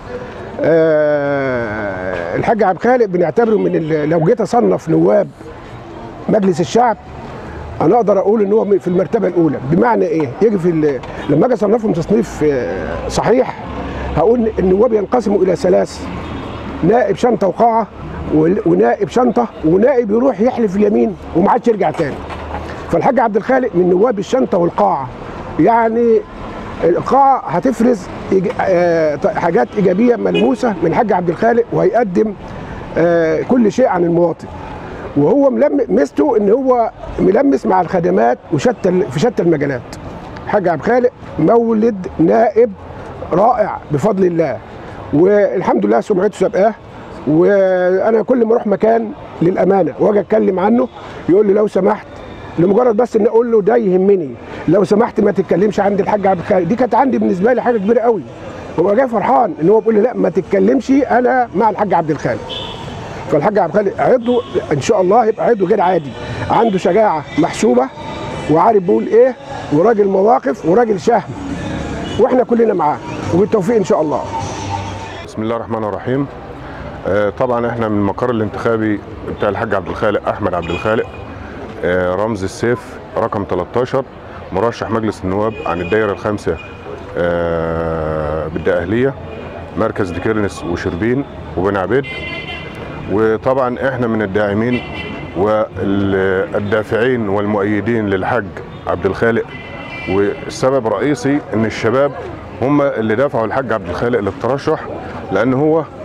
آه، الحاج عبد الخالق بنعتبره من ال- لو جيت اصنف نواب مجلس الشعب انا اقدر اقول ان هو في المرتبه الاولى بمعنى ايه يجي في ال- لما اجي اصنفهم تصنيف آه، صحيح هقول ان النواب ينقسموا الى ثلاث نائب شنطه وقاعه وال- ونائب شنطه ونائب يروح يحلف اليمين وما عادش يرجع تاني فالحاج عبد الخالق من نواب الشنطه والقاعه يعني القاعه هتفرز إيج- آه، ط- حاجات ايجابيه ملموسه من الحاج عبد الخالق وهيقدم آه، كل شيء عن المواطن وهو ملم ميزته ان هو ملمس مع الخدمات وشتى ال- في شتى المجالات حاج عبد الخالق مولد نائب رائع بفضل الله والحمد لله سمعته سابقاه وانا كل ما اروح مكان للامانه واجي اتكلم عنه يقول لي لو سمحت لمجرد بس ان اقول له ده يهمني لو سمحت ما تتكلمش عند الحاج عبد الخالق دي كانت عندي بالنسبه لي حاجه كبيره قوي هو جاي فرحان ان هو بيقول لي لا ما تتكلمش انا مع الحاج عبد الخالق فالحاج عبد الخالق عضو ان شاء الله يبقى عضو غير عادي عنده شجاعه محسوبه وعارف بيقول ايه وراجل مواقف وراجل شهم واحنا كلنا معاه وبالتوفيق ان شاء الله بسم الله الرحمن الرحيم آه، طبعا احنا من المقر الانتخابي بتاع الحاج عبد الخالق احمد عبد الخالق آه، رمز السيف رقم 13 مرشح مجلس النواب عن الدائره الخامسه آه، بالدقهليه مركز ديكيرنس وشربين وبن عبيد وطبعا احنا من الداعمين والدافعين والمؤيدين للحاج عبد الخالق والسبب رئيسي ان الشباب هم اللي دفعوا الحاج عبد الخالق للترشح لان هو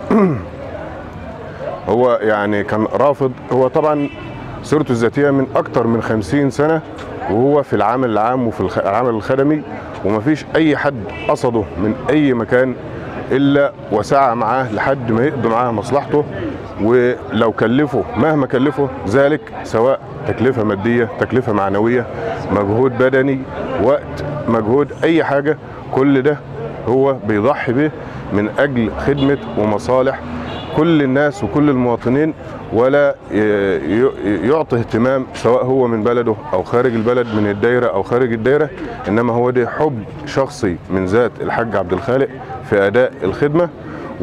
هو يعني كان رافض هو طبعا سيرته الذاتيه من اكتر من خمسين سنه وهو في العمل العام وفي الخ- العمل الخدمي ومفيش اي حد قصده من اي مكان الا وسعى معاه لحد ما يقضي معاه مصلحته ولو كلفه مهما كلفه ذلك سواء تكلفه ماديه تكلفه معنويه مجهود بدني وقت مجهود اي حاجه كل ده هو بيضحي به من اجل خدمه ومصالح كل الناس وكل المواطنين ولا ي- ي- يعطي اهتمام سواء هو من بلده او خارج البلد من الدايره او خارج الدايره انما هو ده حب شخصي من ذات الحاج عبد الخالق في اداء الخدمه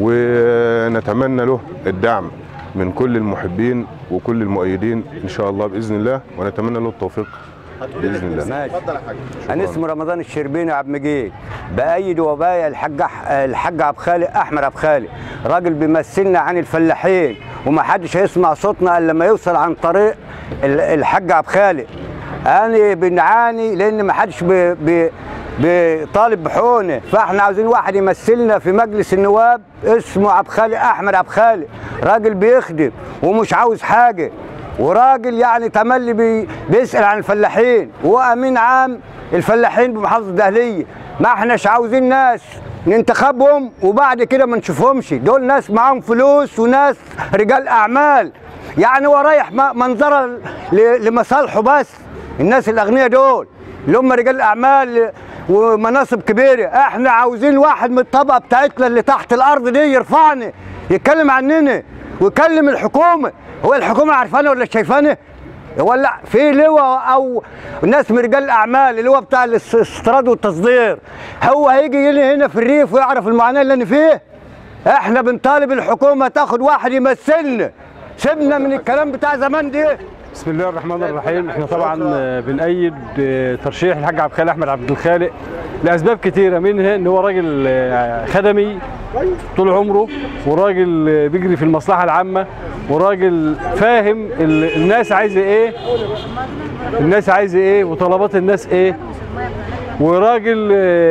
ونتمنى له الدعم من كل المحبين وكل المؤيدين ان شاء الله باذن الله ونتمنى له التوفيق باذن الله ماشي انا اسمي رمضان الشربيني عبد مجيد بايد وبايع الحاج أح- الحاج عبد خالق احمد عبد خالق راجل بيمثلنا عن الفلاحين وما حدش هيسمع صوتنا الا لما يوصل عن طريق ال- الحاج عبد خالق انا بنعاني لان ما حدش بي بي بيطالب بحقوقنا فاحنا عاوزين واحد يمثلنا في مجلس النواب اسمه عبد خالق احمد عبد خالق راجل بيخدم ومش عاوز حاجه وراجل يعني تملي بي بيسأل عن الفلاحين وهو أمين عام الفلاحين بمحافظة الدهلية ما احناش عاوزين ناس ننتخبهم وبعد كده ما نشوفهمش دول ناس معاهم فلوس وناس رجال أعمال يعني هو رايح م- منظرة ل- لمصالحه بس الناس الأغنياء دول اللي هم رجال أعمال ومناصب كبيرة احنا عاوزين واحد من الطبقة بتاعتنا اللي تحت الأرض دي يرفعنا يتكلم عننا ويكلم الحكومة هو الحكومة عارفانا ولا شايفانا ولا في لواء او ناس من رجال الاعمال اللي هو بتاع الاس- الاستيراد والتصدير هو هيجي يجي هنا في الريف ويعرف المعاناه اللي انا فيه احنا بنطالب الحكومه تاخد واحد يمثلنا سيبنا من الكلام بتاع زمان ده بسم الله الرحمن الرحيم احنا طبعا آه، بنأيد آه، ترشيح الحاج عبد الخالق احمد عبد الخالق لاسباب كتيره منها ان هو راجل آه، خدمي طول عمره وراجل آه، بيجري في المصلحه العامه وراجل فاهم ال- الناس عايزه ايه الناس عايزه ايه وطلبات الناس ايه وراجل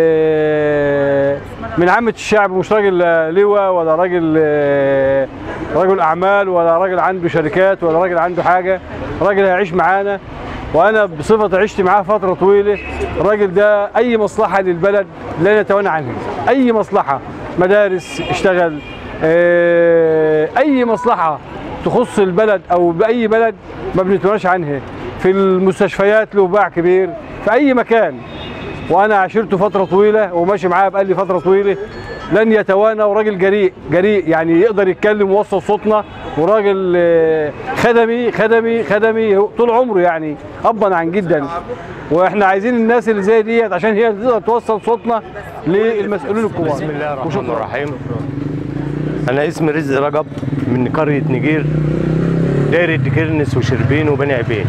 آه، من عامة الشعب مش راجل آه، لواء ولا راجل آه، رجل أعمال ولا راجل عنده شركات ولا راجل عنده حاجة راجل هيعيش معانا وأنا بصفة عشت معاه فترة طويلة الراجل ده أي مصلحة للبلد لا نتوانى عنها أي مصلحة مدارس اشتغل آه، أي مصلحة تخص البلد أو بأي بلد ما بنتواناش عنها في المستشفيات له باع كبير في أي مكان وانا عاشرته فتره طويله وماشي معاه بقالي فتره طويله لن يتوانى وراجل جريء جريء يعني يقدر يتكلم ويوصل صوتنا وراجل آه، خدمي خدمي خدمي هو- طول عمره يعني ابا عن جدا واحنا عايزين الناس اللي زي ديت عشان هي اللي تقدر توصل صوتنا للمسؤولين الكبار بسم الله الرحمن وشكراً. الرحيم انا اسمي رزق رجب من قريه نجير دايره كرنس وشربين وبني عبيد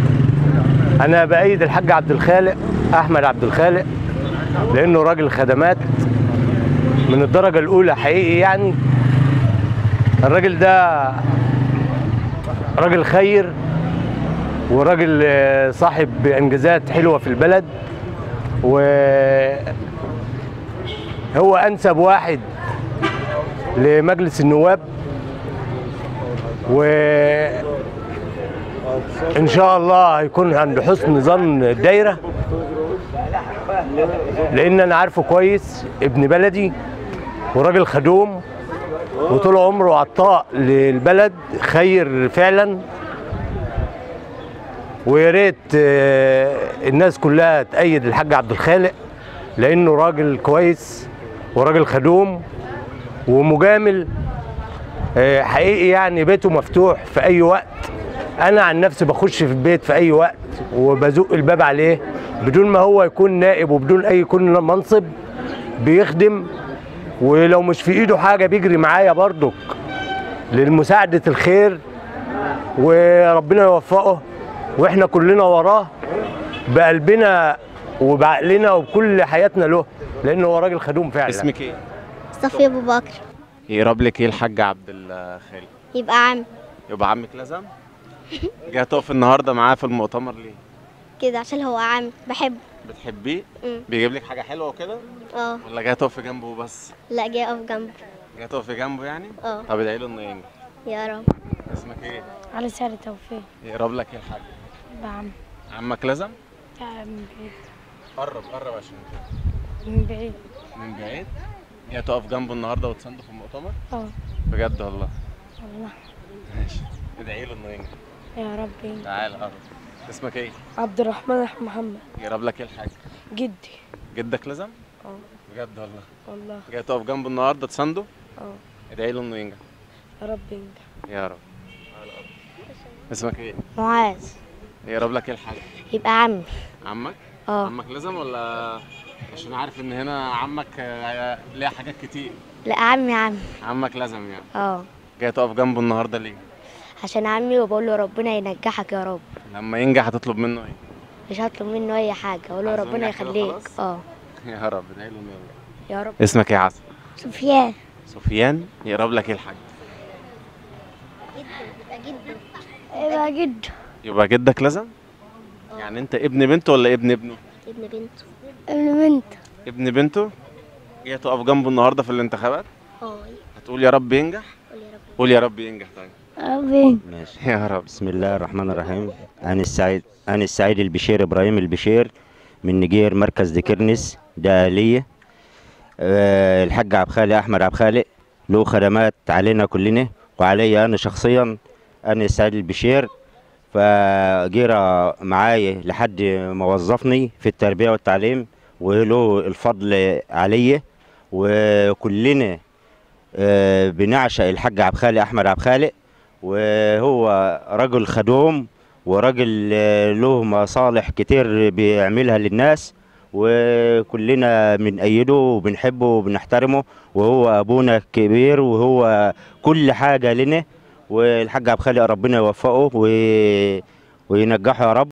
انا بايد الحاج عبد الخالق احمد عبد الخالق لانه راجل خدمات من الدرجه الاولى حقيقي يعني الراجل ده راجل خير وراجل آه، صاحب انجازات حلوه في البلد وهو انسب واحد لمجلس النواب و ان شاء الله هيكون عند حسن ظن الدايره لان انا عارفه كويس ابن بلدي وراجل خدوم وطول عمره عطاء للبلد خير فعلا ويا ريت آه، الناس كلها تأيد الحاج عبد الخالق لانه راجل كويس وراجل خدوم ومجامل آه، حقيقي يعني بيته مفتوح في اي وقت انا عن نفسي بخش في البيت في اي وقت وبزق الباب عليه بدون ما هو يكون نائب وبدون اي يكون منصب بيخدم ولو مش في ايده حاجه بيجري معايا برضك للمساعده الخير وربنا يوفقه واحنا كلنا وراه بقلبنا وبعقلنا وبكل حياتنا له لانه هو راجل خدوم فعلا اسمك ايه؟ صفي ابو بكر يقرب لك ايه الحاج عبد الخالق؟ يبقى عم يبقى عمك لازم؟ جاي تقف النهارده معاه في المؤتمر ليه؟ كده عشان هو عم بحبه بتحبيه؟ مم. بيجيب لك حاجه حلوه وكده؟ اه ولا جاي تقف جنبه بس؟ لا جاي اقف جنبه جاي تقفي جنبه يعني اه طب ادعي له انه ينجح يا رب اسمك ايه علي سعد توفيق يقرب لك ايه الحاج بعم عمك لازم من بعيد قرب قرب عشان من بعيد من بعيد جاي تقف جنبه النهارده وتسنده في المؤتمر اه بجد والله والله ماشي ادعي له انه ينجح يا ربي تعال قرب اسمك ايه عبد الرحمن أحمد محمد يقرب لك ايه الحاج جدي جدك لازم اه بجد والله والله جاي تقف جنبه النهارده تسنده اه ادعي له انه ينجح يا رب ينجح يا رب تعال قرب. اسمك ايه معاذ يقرب لك ايه الحاج يبقى عمي عمك اه عمك لازم ولا عشان عارف ان هنا عمك آه، ليه حاجات كتير لا عمي عمي عمك لازم يعني اه جاي تقف جنبه النهارده ليه عشان عمي وبقول له ربنا ينجحك يا رب لما ينجح هتطلب منه ايه مش هطلب منه اي حاجه اقول له عايز ربنا ينجح كده يخليك خلاص؟ اه يا رب ادعي له انه ينجح يا رب اسمك ايه يا عسل سفيان سفيان يقرب لك ايه الحاج يبقى جده يبقى جده يبقى جدك لازم يعني انت ابن بنته ولا ابن ابنه ابن بنته ابن بنت ابن بنته جاي تقف جنبه النهارده في الانتخابات اه هتقول يا رب ينجح قول يا رب ينجح طيب ربي ماشي يا رب بسم الله الرحمن الرحيم أنا السعيد أنا السعيد البشير إبراهيم البشير من نجير مركز ديكرنس دقالية أه الحاج عبد خالق أحمد عبد خالق له خدمات علينا كلنا وعلي أنا شخصيا أنا السعيد البشير فجيرة معايا لحد ما وظفني في التربية والتعليم وله الفضل عليا وكلنا آه، بنعشق الحاج عبد خالق احمد عبد خالق وهو رجل خدوم وراجل آه، له مصالح كتير بيعملها للناس وكلنا بنأيده وبنحبه وبنحترمه وهو ابونا الكبير وهو كل حاجه لنا والحاج عبد خالق ربنا يوفقه و... وينجحه يا رب